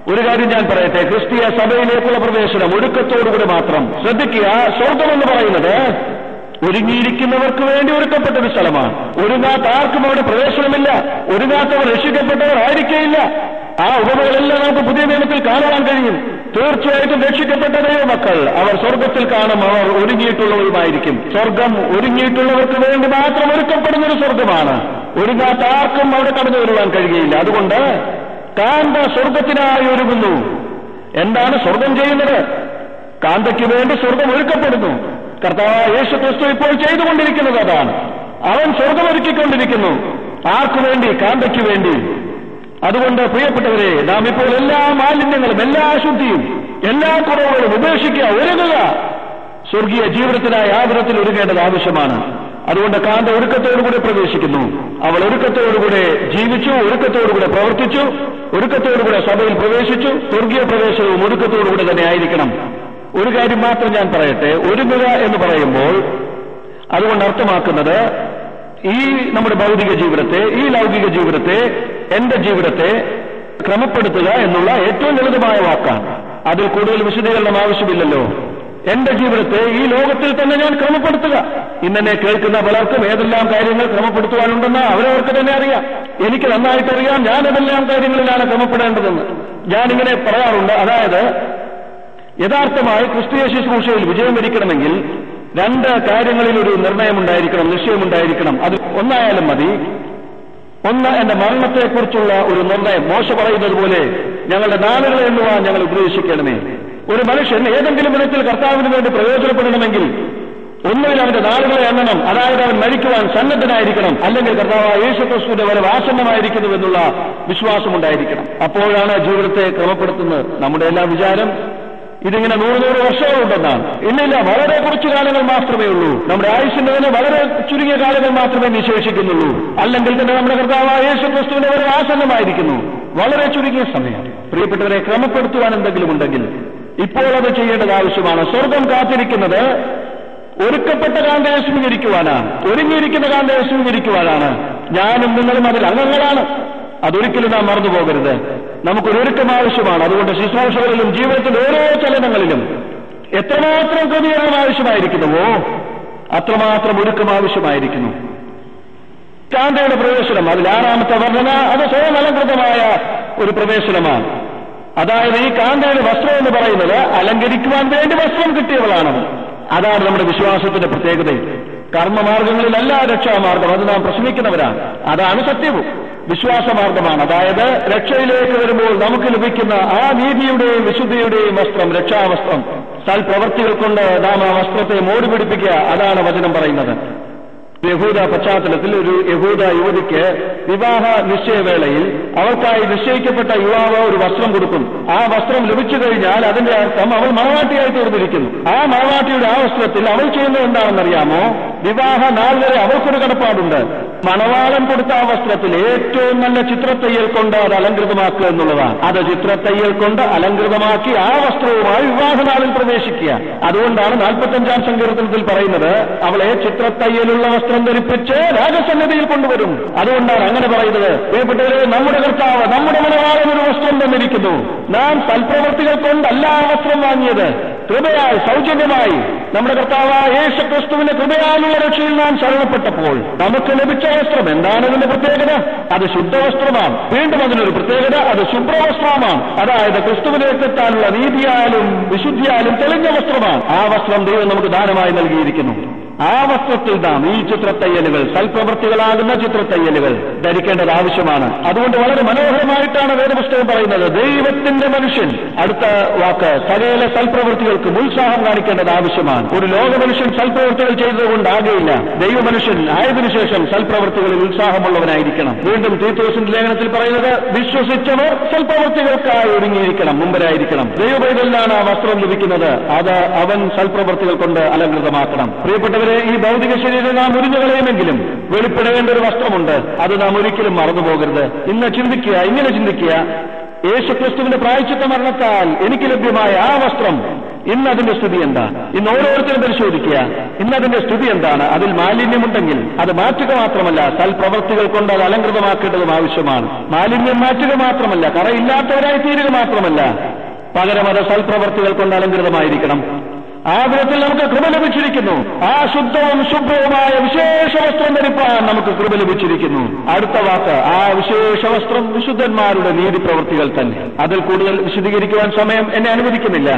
ഒരു കാര്യം ഞാൻ പറയട്ടെ ക്രിസ്തീയ സഭയിലേക്കുള്ള പ്രവേശനം ഒടുക്കത്തോടുകൂടി മാത്രം ശ്രദ്ധിക്കുക സ്വർഗം എന്ന് പറയുന്നത് ഒരുങ്ങിയിരിക്കുന്നവർക്ക് വേണ്ടി ഒരുക്കപ്പെട്ട ഒരു സ്ഥലമാണ് ഒരുങ്ങാത്ത ആർക്കും അവിടെ പ്രവേശനമില്ല ഒരുങ്ങാത്തവർ രക്ഷിക്കപ്പെട്ടവർ ആയിരിക്കേയില്ല ആ ഉപമകളെല്ലാം നമുക്ക് പുതിയ നിയമത്തിൽ കാണുവാൻ കഴിയും തീർച്ചയായിട്ടും രക്ഷിക്കപ്പെട്ട ദൈവമക്കൾ അവർ സ്വർഗത്തിൽ കാണും അവർ ഒരുങ്ങിയിട്ടുള്ളവരുമായിരിക്കും സ്വർഗം ഒരുങ്ങിയിട്ടുള്ളവർക്ക് വേണ്ടി മാത്രം ഒരുക്കപ്പെടുന്ന ഒരു സ്വർഗമാണ് ഒരുങ്ങാത്ത ആർക്കും അവിടെ കടന്നു വരുവാൻ കഴിയുകയില്ല അതുകൊണ്ട് കാന്ത സ്വർഗത്തിനായി ഒരുങ്ങുന്നു എന്താണ് സ്വർഗം ചെയ്യുന്നത് കാന്തയ്ക്ക് വേണ്ടി സ്വർഗം ഒരുക്കപ്പെടുന്നു കർത്താവ് യേശു ക്രിസ്തു ഇപ്പോൾ ചെയ്തുകൊണ്ടിരിക്കുന്നത് അതാണ് അവൻ സ്വർഗം ഒരുക്കിക്കൊണ്ടിരിക്കുന്നു ആർക്കു വേണ്ടി കാന്തയ്ക്ക് വേണ്ടി അതുകൊണ്ട് പ്രിയപ്പെട്ടവരെ നാം ഇപ്പോൾ എല്ലാ മാലിന്യങ്ങളും എല്ലാ അശുദ്ധിയും എല്ലാ കുറവുകളും ഉപേക്ഷിക്കുക ഒരുങ്ങുക സ്വർഗീയ ജീവിതത്തിനായി ആഗ്രഹത്തിൽ ഒരുങ്ങേണ്ടത് ആവശ്യമാണ് അതുകൊണ്ട് കാന്ത ഒരുക്കത്തോടുകൂടി പ്രവേശിക്കുന്നു അവൾ ഒരുക്കത്തോടുകൂടെ ജീവിച്ചു ഒരുക്കത്തോടുകൂടെ പ്രവർത്തിച്ചു ഒരുക്കത്തോടുകൂടെ സഭയിൽ പ്രവേശിച്ചു സ്വർഗീയ പ്രവേശനവും ഒരുക്കത്തോടുകൂടെ തന്നെ ആയിരിക്കണം ഒരു കാര്യം മാത്രം ഞാൻ പറയട്ടെ ഒരുങ്ങുക എന്ന് പറയുമ്പോൾ അതുകൊണ്ട് അർത്ഥമാക്കുന്നത് ഈ നമ്മുടെ ഭൗതിക ജീവിതത്തെ ഈ ലൗകിക ജീവിതത്തെ എന്റെ ജീവിതത്തെ ക്രമപ്പെടുത്തുക എന്നുള്ള ഏറ്റവും ലളിതമായ വാക്കാണ് അതിൽ കൂടുതൽ വിശദീകരണം ആവശ്യമില്ലല്ലോ എന്റെ ജീവിതത്തെ ഈ ലോകത്തിൽ തന്നെ ഞാൻ ക്രമപ്പെടുത്തുക ഇന്നെ കേൾക്കുന്ന പലർക്കും ഏതെല്ലാം കാര്യങ്ങൾ ക്രമപ്പെടുത്തുവാനുണ്ടെന്ന് അവരവർക്ക് തന്നെ അറിയാം എനിക്ക് നന്നായിട്ടറിയാം ഞാൻ ഏതെല്ലാം കാര്യങ്ങളിലാണ് ക്രമപ്പെടേണ്ടതെന്ന് ഞാനിങ്ങനെ പറയാറുണ്ട് അതായത് യഥാർത്ഥമായി ക്രിസ്തീയ ശുശ്രൂഷയിൽ വിജയം വരിക്കണമെങ്കിൽ രണ്ട് കാര്യങ്ങളിൽ ഒരു നിർണയമുണ്ടായിരിക്കണം നിശ്ചയമുണ്ടായിരിക്കണം അത് ഒന്നായാലും മതി ഒന്ന് എന്റെ മരണത്തെക്കുറിച്ചുള്ള ഒരു നിർണയം മോശ പറയുന്നത് പോലെ ഞങ്ങളുടെ നാളുകൾ എണ്ണുവാൻ ഞങ്ങൾ ഉപദേശിക്കണമേ ഒരു മനുഷ്യൻ ഏതെങ്കിലും വിധത്തിൽ കർത്താവിന് വേണ്ടി പ്രയോജനപ്പെടണമെങ്കിൽ ഒന്നുകിൽ അവന്റെ നാളുകളെ എണ്ണണം അതായത് അവൻ മരിക്കുവാൻ സന്നദ്ധനായിരിക്കണം അല്ലെങ്കിൽ കർത്താവ് യേശുക്രിസ്തുവിന്റെ വരവ് ആസന്നമായിരിക്കുന്നു എന്നുള്ള വിശ്വാസമുണ്ടായിരിക്കണം അപ്പോഴാണ് ജീവിതത്തെ ക്രമപ്പെടുത്തുന്നത് നമ്മുടെ എല്ലാം വിചാരം ഇതിങ്ങനെ നൂറ് നൂറ് വർഷങ്ങളുണ്ടെന്നാണ് ഇല്ലില്ല വളരെ കുറച്ചു കാലങ്ങൾ മാത്രമേ ഉള്ളൂ നമ്മുടെ ആയുഷിന്റെ തന്നെ വളരെ ചുരുങ്ങിയ കാലങ്ങൾ മാത്രമേ നിശേഷിക്കുന്നുള്ളൂ അല്ലെങ്കിൽ തന്നെ നമ്മുടെ കർത്താവായ യേശു ക്രിസ്തുവിന്റെ വരെ ആസന്നമായിരിക്കുന്നു വളരെ ചുരുങ്ങിയ സമയം പ്രിയപ്പെട്ടവരെ ക്രമപ്പെടുത്തുവാൻ എന്തെങ്കിലും ഉണ്ടെങ്കിൽ ഇപ്പോൾ അത് ചെയ്യേണ്ടത് ആവശ്യമാണ് സ്വർഗം കാത്തിരിക്കുന്നത് ഒരുക്കപ്പെട്ട കാന്തയെ സ്വീകരിക്കുവാനാണ് ഒരുങ്ങിയിരിക്കുന്ന കാന്തയെ സ്വീകരിക്കുവാനാണ് ഞാനും നിങ്ങളും അതിൽ അംഗങ്ങളാണ് അതൊരിക്കലും നാം മറന്നു പോകരുത് നമുക്കൊരു ഒരുക്കം ആവശ്യമാണ് അതുകൊണ്ട് ശുശ്രൂഷകളിലും ജീവിതത്തിന്റെ ഓരോ ചലനങ്ങളിലും എത്രമാത്രം ക്രമീകരണം ആവശ്യമായിരിക്കുന്നുവോ അത്രമാത്രം ഒരുക്കം ആവശ്യമായിരിക്കുന്നു കാന്തയുടെ പ്രവേശനം അതിൽ ആറാമത്തെ വർണ്ണന അത് സ്വയം അലങ്കൃതമായ ഒരു പ്രവേശനമാണ് അതായത് ഈ കാന്തയുടെ വസ്ത്രം എന്ന് പറയുന്നത് അലങ്കരിക്കുവാൻ വേണ്ടി വസ്ത്രം കിട്ടിയവളാണ് അതാണ് നമ്മുടെ വിശ്വാസത്തിന്റെ പ്രത്യേകത കർമ്മമാർഗങ്ങളിലല്ല രക്ഷാമാർഗം അത് നാം പ്രശ്നിക്കുന്നവരാണ് അതാണ് സത്യവും വിശ്വാസമാർഗമാണ് അതായത് രക്ഷയിലേക്ക് വരുമ്പോൾ നമുക്ക് ലഭിക്കുന്ന ആ നീതിയുടെയും വിശുദ്ധിയുടെയും വസ്ത്രം രക്ഷാവസ്ത്രം സൽപ്രവർത്തികൾ കൊണ്ട് നാം ആ വസ്ത്രത്തെ മോടി പിടിപ്പിക്കുക അതാണ് വചനം പറയുന്നത് യഹൂദ പശ്ചാത്തലത്തിൽ ഒരു യഹൂദ യുവതിക്ക് വിവാഹ നിശ്ചയവേളയിൽ അവർക്കായി നിശ്ചയിക്കപ്പെട്ട യുവാവ് ഒരു വസ്ത്രം കൊടുക്കും ആ വസ്ത്രം ലഭിച്ചു കഴിഞ്ഞാൽ അതിന്റെ അർത്ഥം അവൾ മണവാട്ടിയായി തീർന്നിരിക്കുന്നു ആ മണവാട്ടിയുടെ ആ വസ്ത്രത്തിൽ അവൾ ചെയ്യുന്നത് എന്താണെന്നറിയാമോ വിവാഹ നാൾ വരെ അവൾക്കൊരു കടപ്പാടുണ്ട് മണവാളൻ കൊടുത്ത ആ വസ്ത്രത്തിൽ ഏറ്റവും നല്ല ചിത്രത്തയ്യൽ കൊണ്ട് അത് അലങ്കൃതമാക്കുക എന്നുള്ളതാണ് അത് ചിത്രത്തയ്യൽ കൊണ്ട് അലങ്കൃതമാക്കി ആ വസ്ത്രവുമായി വിവാഹനാളിൽ പ്രവേശിക്കുക അതുകൊണ്ടാണ് നാൽപ്പത്തഞ്ചാം സങ്കീർത്തനത്തിൽ പറയുന്നത് അവളെ ചിത്രത്തയ്യലുള്ള വസ്ത്രം ധരിപ്പിച്ച് രാജസന്നിധിയിൽ കൊണ്ടുവരും അതുകൊണ്ടാണ് അങ്ങനെ പറയുന്നത് പ്രിയപ്പെട്ടവരെ നമ്മുടെ കർത്താവ് നമ്മുടെ മണവാളൻ ഒരു വസ്ത്രം തന്നിരിക്കുന്നു നാം സൽപ്രവർത്തികൾ കൊണ്ടല്ല ആ വസ്ത്രം വാങ്ങിയത് കൃപയായി സൗജന്യമായി നമ്മുടെ കർത്താവ് യേശു ക്രിസ്തുവിന്റെ കൃപയാലുള്ള രക്ഷയിൽ നാം ശരണപ്പെട്ടപ്പോൾ നമുക്ക് ലഭിച്ച വസ്ത്രം എന്താണ് അതിന്റെ പ്രത്യേകത അത് ശുദ്ധവസ്ത്രമാണ് വീണ്ടും അതിനൊരു പ്രത്യേകത അത് ശുഭ്രവസ്ത്രമാണ് അതായത് ക്രിസ്തുവിനെത്താനുള്ള നീതിയാലും വിശുദ്ധിയാലും തെളിഞ്ഞ വസ്ത്രമാണ് ആ വസ്ത്രം ദൈവം നമുക്ക് ദാനമായി നൽകിയിരിക്കുന്നു ആ വസ്ത്രത്തിൽ നാം ഈ ചിത്രത്തയ്യലുകൾ സൽപ്രവൃത്തികളാകുന്ന ചിത്രത്തയ്യലുകൾ ധരിക്കേണ്ടത് ആവശ്യമാണ് അതുകൊണ്ട് വളരെ മനോഹരമായിട്ടാണ് വേദപുസ്തകം പറയുന്നത് ദൈവത്തിന്റെ മനുഷ്യൻ അടുത്ത വാക്ക് സകല സൽപ്രവൃത്തികൾക്കും ഉത്സാഹം കാണിക്കേണ്ടത് ആവശ്യമാണ് ഒരു ലോക മനുഷ്യൻ സൽപ്രവൃത്തികൾ ചെയ്തതുകൊണ്ടാകെയില്ല ദൈവമനുഷ്യൻ ആയതിനു ശേഷം സൽപ്രവൃത്തികളിൽ ഉത്സാഹമുള്ളവനായിരിക്കണം വീണ്ടും തീത്തോസിന്റെ ലേഖനത്തിൽ പറയുന്നത് വിശ്വസിച്ചവർ സൽപ്രവൃത്തികൾക്കായി ഒരുങ്ങിയിരിക്കണം മുമ്പരായിരിക്കണം ദൈവപൈതലിനാണ് ആ വസ്ത്രം ലഭിക്കുന്നത് അത് അവൻ സൽപ്രവൃത്തികൾ കൊണ്ട് അലങ്കൃതമാക്കണം പ്രിയപ്പെട്ടവരെ ഈ ഭൗതിക ശരീരം നാം ഉരിഞ്ഞു കളയുമെങ്കിലും വെളിപ്പെടേണ്ട ഒരു വസ്ത്രമുണ്ട് അത് നാം ഒരിക്കലും മറന്നുപോകരുത് ഇന്ന് ചിന്തിക്കുക ഇങ്ങനെ ചിന്തിക്കുക യേശുക്രിസ്തുവിന്റെ പ്രായച്ചിത്ത മരണത്താൽ എനിക്ക് ലഭ്യമായ ആ വസ്ത്രം ഇന്ന് അതിന്റെ സ്ഥിതി എന്താ ഇന്ന് ഓരോരുത്തരും പരിശോധിക്കുക ഇന്ന് അതിന്റെ സ്ഥിതി എന്താണ് അതിൽ മാലിന്യമുണ്ടെങ്കിൽ അത് മാറ്റുക മാത്രമല്ല സൽപ്രവർത്തികൾ കൊണ്ട് അത് അലങ്കൃതമാക്കേണ്ടതും ആവശ്യമാണ് മാലിന്യം മാറ്റുക മാത്രമല്ല കറയില്ലാത്തവരായി തീരുക മാത്രമല്ല പകരം അത് സൽപ്രവർത്തികൾ കൊണ്ട് അലങ്കൃതമായിരിക്കണം ആ വിധത്തിൽ നമുക്ക് കൃപ ലഭിച്ചിരിക്കുന്നു ആ ശുദ്ധവും ശുഭ്രവുമായ വിശേഷ വസ്ത്രം ധരിപ്പാൻ നമുക്ക് കൃപ ലഭിച്ചിരിക്കുന്നു അടുത്ത വാക്ക് ആ വിശേഷ വസ്ത്രം വിശുദ്ധന്മാരുടെ നീതി പ്രവൃത്തികൾ തന്നെ അതിൽ കൂടുതൽ വിശദീകരിക്കുവാൻ സമയം എന്നെ അനുവദിക്കുന്നില്ല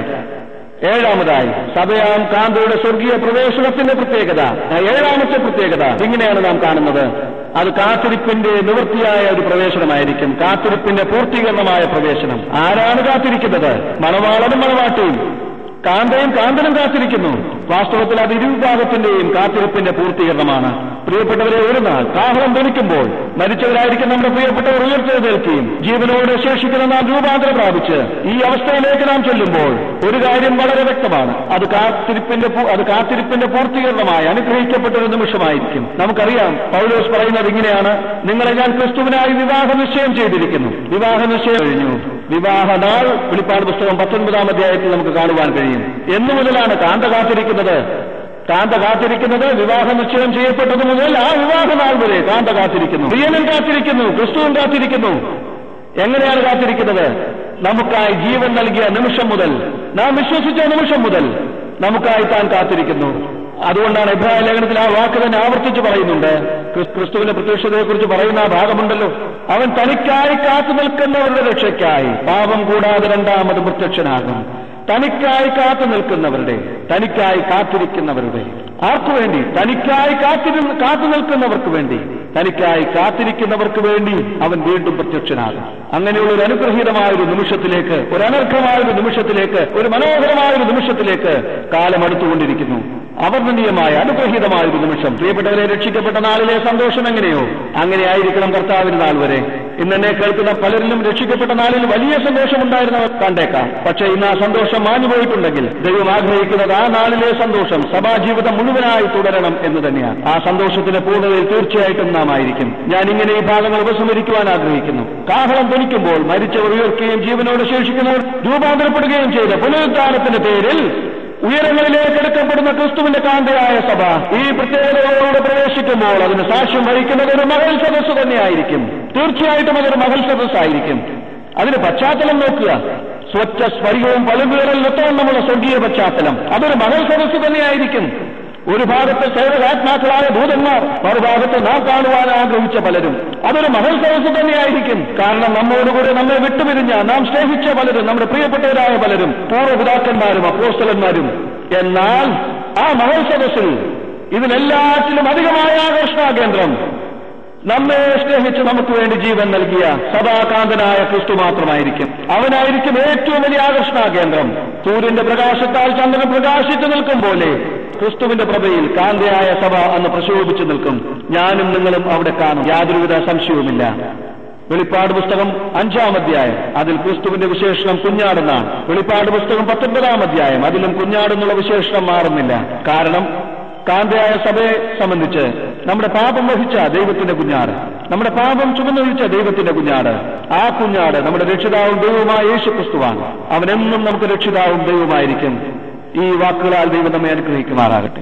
ഏഴാമതായി സഭയാം കാന്തയുടെ സ്വർഗീയ പ്രവേശനത്തിന്റെ പ്രത്യേകത ഏഴാമത്തെ പ്രത്യേകത ഇങ്ങനെയാണ് നാം കാണുന്നത് അത് കാത്തിരിപ്പിന്റെ നിവൃത്തിയായ ഒരു പ്രവേശനമായിരിക്കും കാത്തിരിപ്പിന്റെ പൂർത്തീകരണമായ പ്രവേശനം ആരാണ് കാത്തിരിക്കുന്നത് മണവാളനും മണവാട്ടിയും കാന്തയും കാന്തനും കാത്തിരിക്കുന്നു വാസ്തവത്തിൽ അത് ഇരുവിഭാഗത്തിന്റെയും കാത്തിരിപ്പിന്റെ പൂർത്തീകരണമാണ് പ്രിയപ്പെട്ടവരെ ഒരു നാൾ കാഹളം ധനിക്കുമ്പോൾ മരിച്ചവരായിരിക്കും നമ്മുടെ പ്രിയപ്പെട്ടവർ ഉയർത്തെഴുന്നേൽക്കുകയും ജീവനോട് ശേഷിക്കുന്ന നാം രൂപാന്തരം പ്രാപിച്ച് ഈ അവസ്ഥയിലേക്ക് നാം ചെല്ലുമ്പോൾ ഒരു കാര്യം വളരെ വ്യക്തമാണ് അത് കാത്തിരിപ്പിന്റെ പൂ- അത് കാത്തിരിപ്പിന്റെ പൂർത്തീകരണമായി അനുഗ്രഹിക്കപ്പെട്ട ഒരു നിമിഷമായിരിക്കും നമുക്കറിയാം പൗലോസ് പറയുന്നത് ഇങ്ങനെയാണ് നിങ്ങളെ ഞാൻ ക്രിസ്തുവിനായി വിവാഹ നിശ്ചയം ചെയ്തിരിക്കുന്നു വിവാഹ നിശ്ചയം കഴിഞ്ഞു വിവാഹ നാൾ വെളിപ്പാട് പുസ്തകം പത്തൊൻപതാം അധ്യായത്തിൽ നമുക്ക് കാണുവാൻ കഴിയും എന്നു മുതലാണ് കാന്ത കാത്തിരിക്കുന്നത് കാന്ത കാത്തിരിക്കുന്നത് വിവാഹ നിശ്ചയം ചെയ്യപ്പെട്ടത് മുതൽ ആ വിവാഹ നാൾ വരെ കാന്ത കാത്തിരിക്കുന്നു പ്രിയനും കാത്തിരിക്കുന്നു ക്രിസ്തുവും കാത്തിരിക്കുന്നു എങ്ങനെയാണ് കാത്തിരിക്കുന്നത് നമുക്കായി ജീവൻ നൽകിയ നിമിഷം മുതൽ നാം വിശ്വസിച്ച നിമിഷം മുതൽ നമുക്കായി താൻ കാത്തിരിക്കുന്നു അതുകൊണ്ടാണ് ഇബ്രാഹിം ലേഖനത്തിൽ ആ വാക്ക് തന്നെ ആവർത്തിച്ച് പറയുന്നുണ്ട് ക്രിസ്- ക്രിസ്തുവിന്റെ പ്രത്യക്ഷതയെക്കുറിച്ച് പറയുന്ന ആ ഭാഗമുണ്ടല്ലോ അവൻ തനിക്കായി കാത്തു നിൽക്കുന്നവരുടെ രക്ഷയ്ക്കായി പാപം കൂടാതെ രണ്ടാമത് പ്രത്യക്ഷനാകും തനിക്കായി കാത്തു നിൽക്കുന്നവരുടെ തനിക്കായി കാത്തിരിക്കുന്നവരുടെ ആർക്കു വേണ്ടി തനിക്കായി കാത്തിരു കാത്തു നിൽക്കുന്നവർക്ക് വേണ്ടി തനിക്കായി കാത്തിരിക്കുന്നവർക്ക് വേണ്ടി അവൻ വീണ്ടും പ്രത്യക്ഷനാകും അങ്ങനെയുള്ള ഒരു അനുഗ്രഹീതമായ ഒരു നിമിഷത്തിലേക്ക് ഒരു അനർഘമായ ഒരു നിമിഷത്തിലേക്ക് ഒരു മനോഹരമായ ഒരു നിമിഷത്തിലേക്ക് കാലം അടുത്തുകൊണ്ടിരിക്കുന്നു അവർണ്ണനീയമായ അനുഗ്രഹീതമായ ഒരു നിമിഷം പ്രിയപ്പെട്ടവരെ രക്ഷിക്കപ്പെട്ട നാളിലെ സന്തോഷം എങ്ങനെയോ അങ്ങനെ ആയിരിക്കണം കർത്താവിന് നാൾ വരെ ഇന്ന് എന്നെ കേൾക്കുന്ന പലരിലും രക്ഷിക്കപ്പെട്ട നാളിൽ വലിയ സന്തോഷമുണ്ടായിരുന്നവർ കണ്ടേക്കാം പക്ഷേ ഇന്ന് ആ സന്തോഷം മാഞ്ഞുപോയിട്ടുണ്ടെങ്കിൽ ദൈവം ആഗ്രഹിക്കുന്നത് ആ നാളിലെ സന്തോഷം സഭാജീവിതം മുഴുവനായി തുടരണം എന്ന് തന്നെയാണ് ആ സന്തോഷത്തിന്റെ പൂർണ്ണതയിൽ തീർച്ചയായിട്ടും നാം ആയിരിക്കും ഞാൻ ഇങ്ങനെ ഈ ഭാഗങ്ങൾ ഉപസംഹരിക്കുവാൻ ആഗ്രഹിക്കുന്നു കാഹളം ധനിക്കുമ്പോൾ മരിച്ചവർ ഉയർക്കുകയും ജീവനോട് ശേഷിക്കുന്നവർ രൂപാന്തരപ്പെടുകയും ചെയ്ത പുനരുദ്ധാനത്തിന്റെ പേരിൽ ഉയരങ്ങളിലേക്ക് എടുക്കപ്പെടുന്ന ക്രിസ്തുവിന്റെ കാന്തയായ സഭ ഈ പ്രത്യേകതകളോട് പ്രവേശിക്കുമ്പോൾ അതിന് സാക്ഷ്യം വഹിക്കുന്നത് ഒരു മകൾ സദസ്സ് തന്നെയായിരിക്കും തീർച്ചയായിട്ടും അതൊരു മകൾ സദസ്സായിരിക്കും അതിന് പശ്ചാത്തലം നോക്കുക സ്വച്ഛ സ്ഫരികവും പളുവേറൽ നൃത്തമുള്ള സ്വർഗീയ പശ്ചാത്തലം അതൊരു മകൾ സദസ്സ് തന്നെയായിരിക്കും ഒരു ഭാഗത്ത് സേവകാത്മാക്കളായ ഭൂതന്മാർ മറുഭാഗത്ത് നാം കാണുവാൻ ആഗ്രഹിച്ച പലരും അതൊരു മഹൽ സദസ് തന്നെയായിരിക്കും കാരണം നമ്മോടുകൂടെ നമ്മെ വിട്ടുപിരിഞ്ഞ നാം സ്നേഹിച്ച പലരും നമ്മുടെ പ്രിയപ്പെട്ടവരായ പലരും പൂർവ്വപിതാക്കന്മാരും അപ്പോസ്റ്റലന്മാരും എന്നാൽ ആ മഹൽ സദസ്സിൽ ഇതിനെല്ലാറ്റിലും അധികമായ ആകർഷണ കേന്ദ്രം നമ്മെ സ്നേഹിച്ച് നമുക്ക് വേണ്ടി ജീവൻ നൽകിയ സദാകാന്തനായ ക്രിസ്തു മാത്രമായിരിക്കും അവനായിരിക്കും ഏറ്റവും വലിയ ആകർഷണ കേന്ദ്രം സൂര്യന്റെ പ്രകാശത്താൽ ചന്ദ്രൻ പ്രകാശിച്ചു നിൽക്കും പോലെ ക്രിസ്തുവിന്റെ പ്രഭയിൽ കാന്തയായ സഭ അന്ന് പ്രശോഭിച്ചു നിൽക്കും ഞാനും നിങ്ങളും അവിടെ കാണും യാതൊരുവിധ സംശയവുമില്ല വെളിപ്പാട് പുസ്തകം അഞ്ചാം അധ്യായം അതിൽ ക്രിസ്തുവിന്റെ വിശേഷണം കുഞ്ഞാടെന്നാണ് വെളിപ്പാട് പുസ്തകം പത്തൊൻപതാം അധ്യായം അതിലും കുഞ്ഞാടെന്നുള്ള വിശേഷണം മാറുന്നില്ല കാരണം കാന്തയായ സഭയെ സംബന്ധിച്ച് നമ്മുടെ പാപം വഹിച്ച ദൈവത്തിന്റെ കുഞ്ഞാട് നമ്മുടെ പാപം ചുമന്നൊഴിച്ച ദൈവത്തിന്റെ കുഞ്ഞാട് ആ കുഞ്ഞാട് നമ്മുടെ രക്ഷിതാവും ദൈവവുമായ യേശു ക്രിസ്തുവാണ് അവനെന്നും നമുക്ക് രക്ഷിതാവും ദൈവമായിരിക്കും ഈ വാക്കുകളാൽ ദൈവം നമ്മെ അനുഗ്രഹിക്കുമാറാകട്ടെ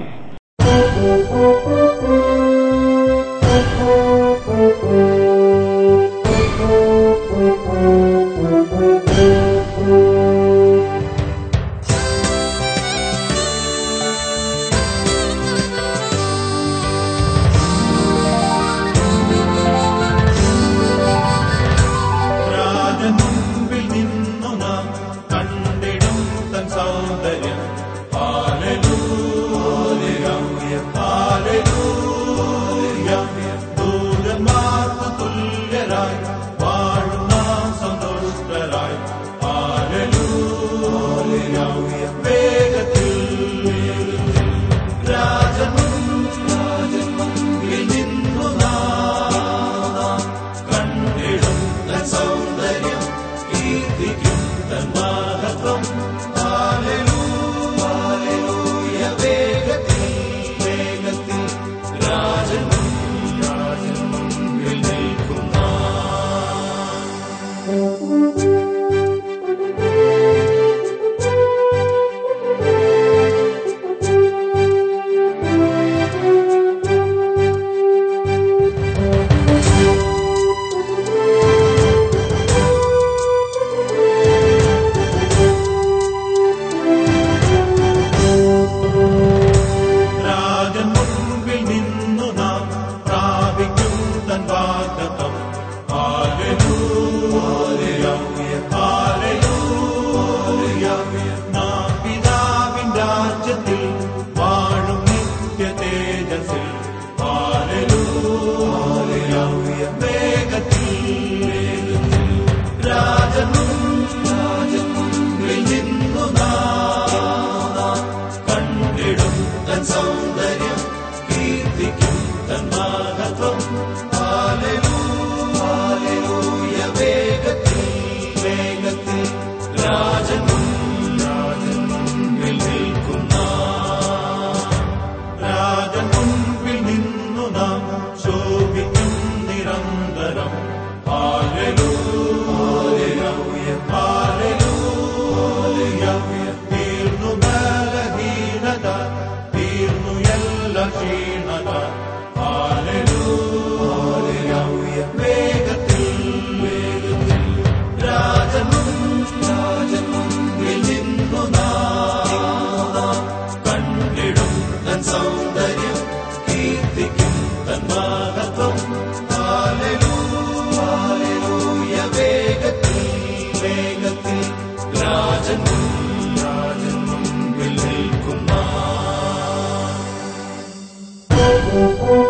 രാജമുൻപിൽ നിന്നു നാം കണ്ടിടും തൻ സൗന്ദര്യം ഹാലലൂയ ഹാലലൂയ തൻ സൗന്ദര്യം കീർത്തിക്കും തൻ മഹത്വം ഹാലലൂയ വേഗത്തിൽ വേഗത്തിൽ രാജൻ രാജൻ മുൻപിൽ നിൽക്കുന്ന രാജൻ മുൻപിൽ നിന്നു നാം ശോഭിക്കും നിരന്തരം ഹാലലൂയ ഹാലലൂയ തീർന്നു ബലഹീനത തീർന്നു എല്ലാ ക്ഷീണത ഹാലലൂയ വേഗത്തിൽ വേഗത്തിൽ രാജൻ രാജൻ മുൻപിൽ നിന്നു നാം കണ്ടിടും തൻ സൗന്ദര്യം കീർത്തിക്കും തൻ മഹത്വം ഹാലലൂയ വേഗത്തിൽ വേഗത്തിൽ രാജൻ രാജൻ മുൻപിൽ നിൽക്കുന്ന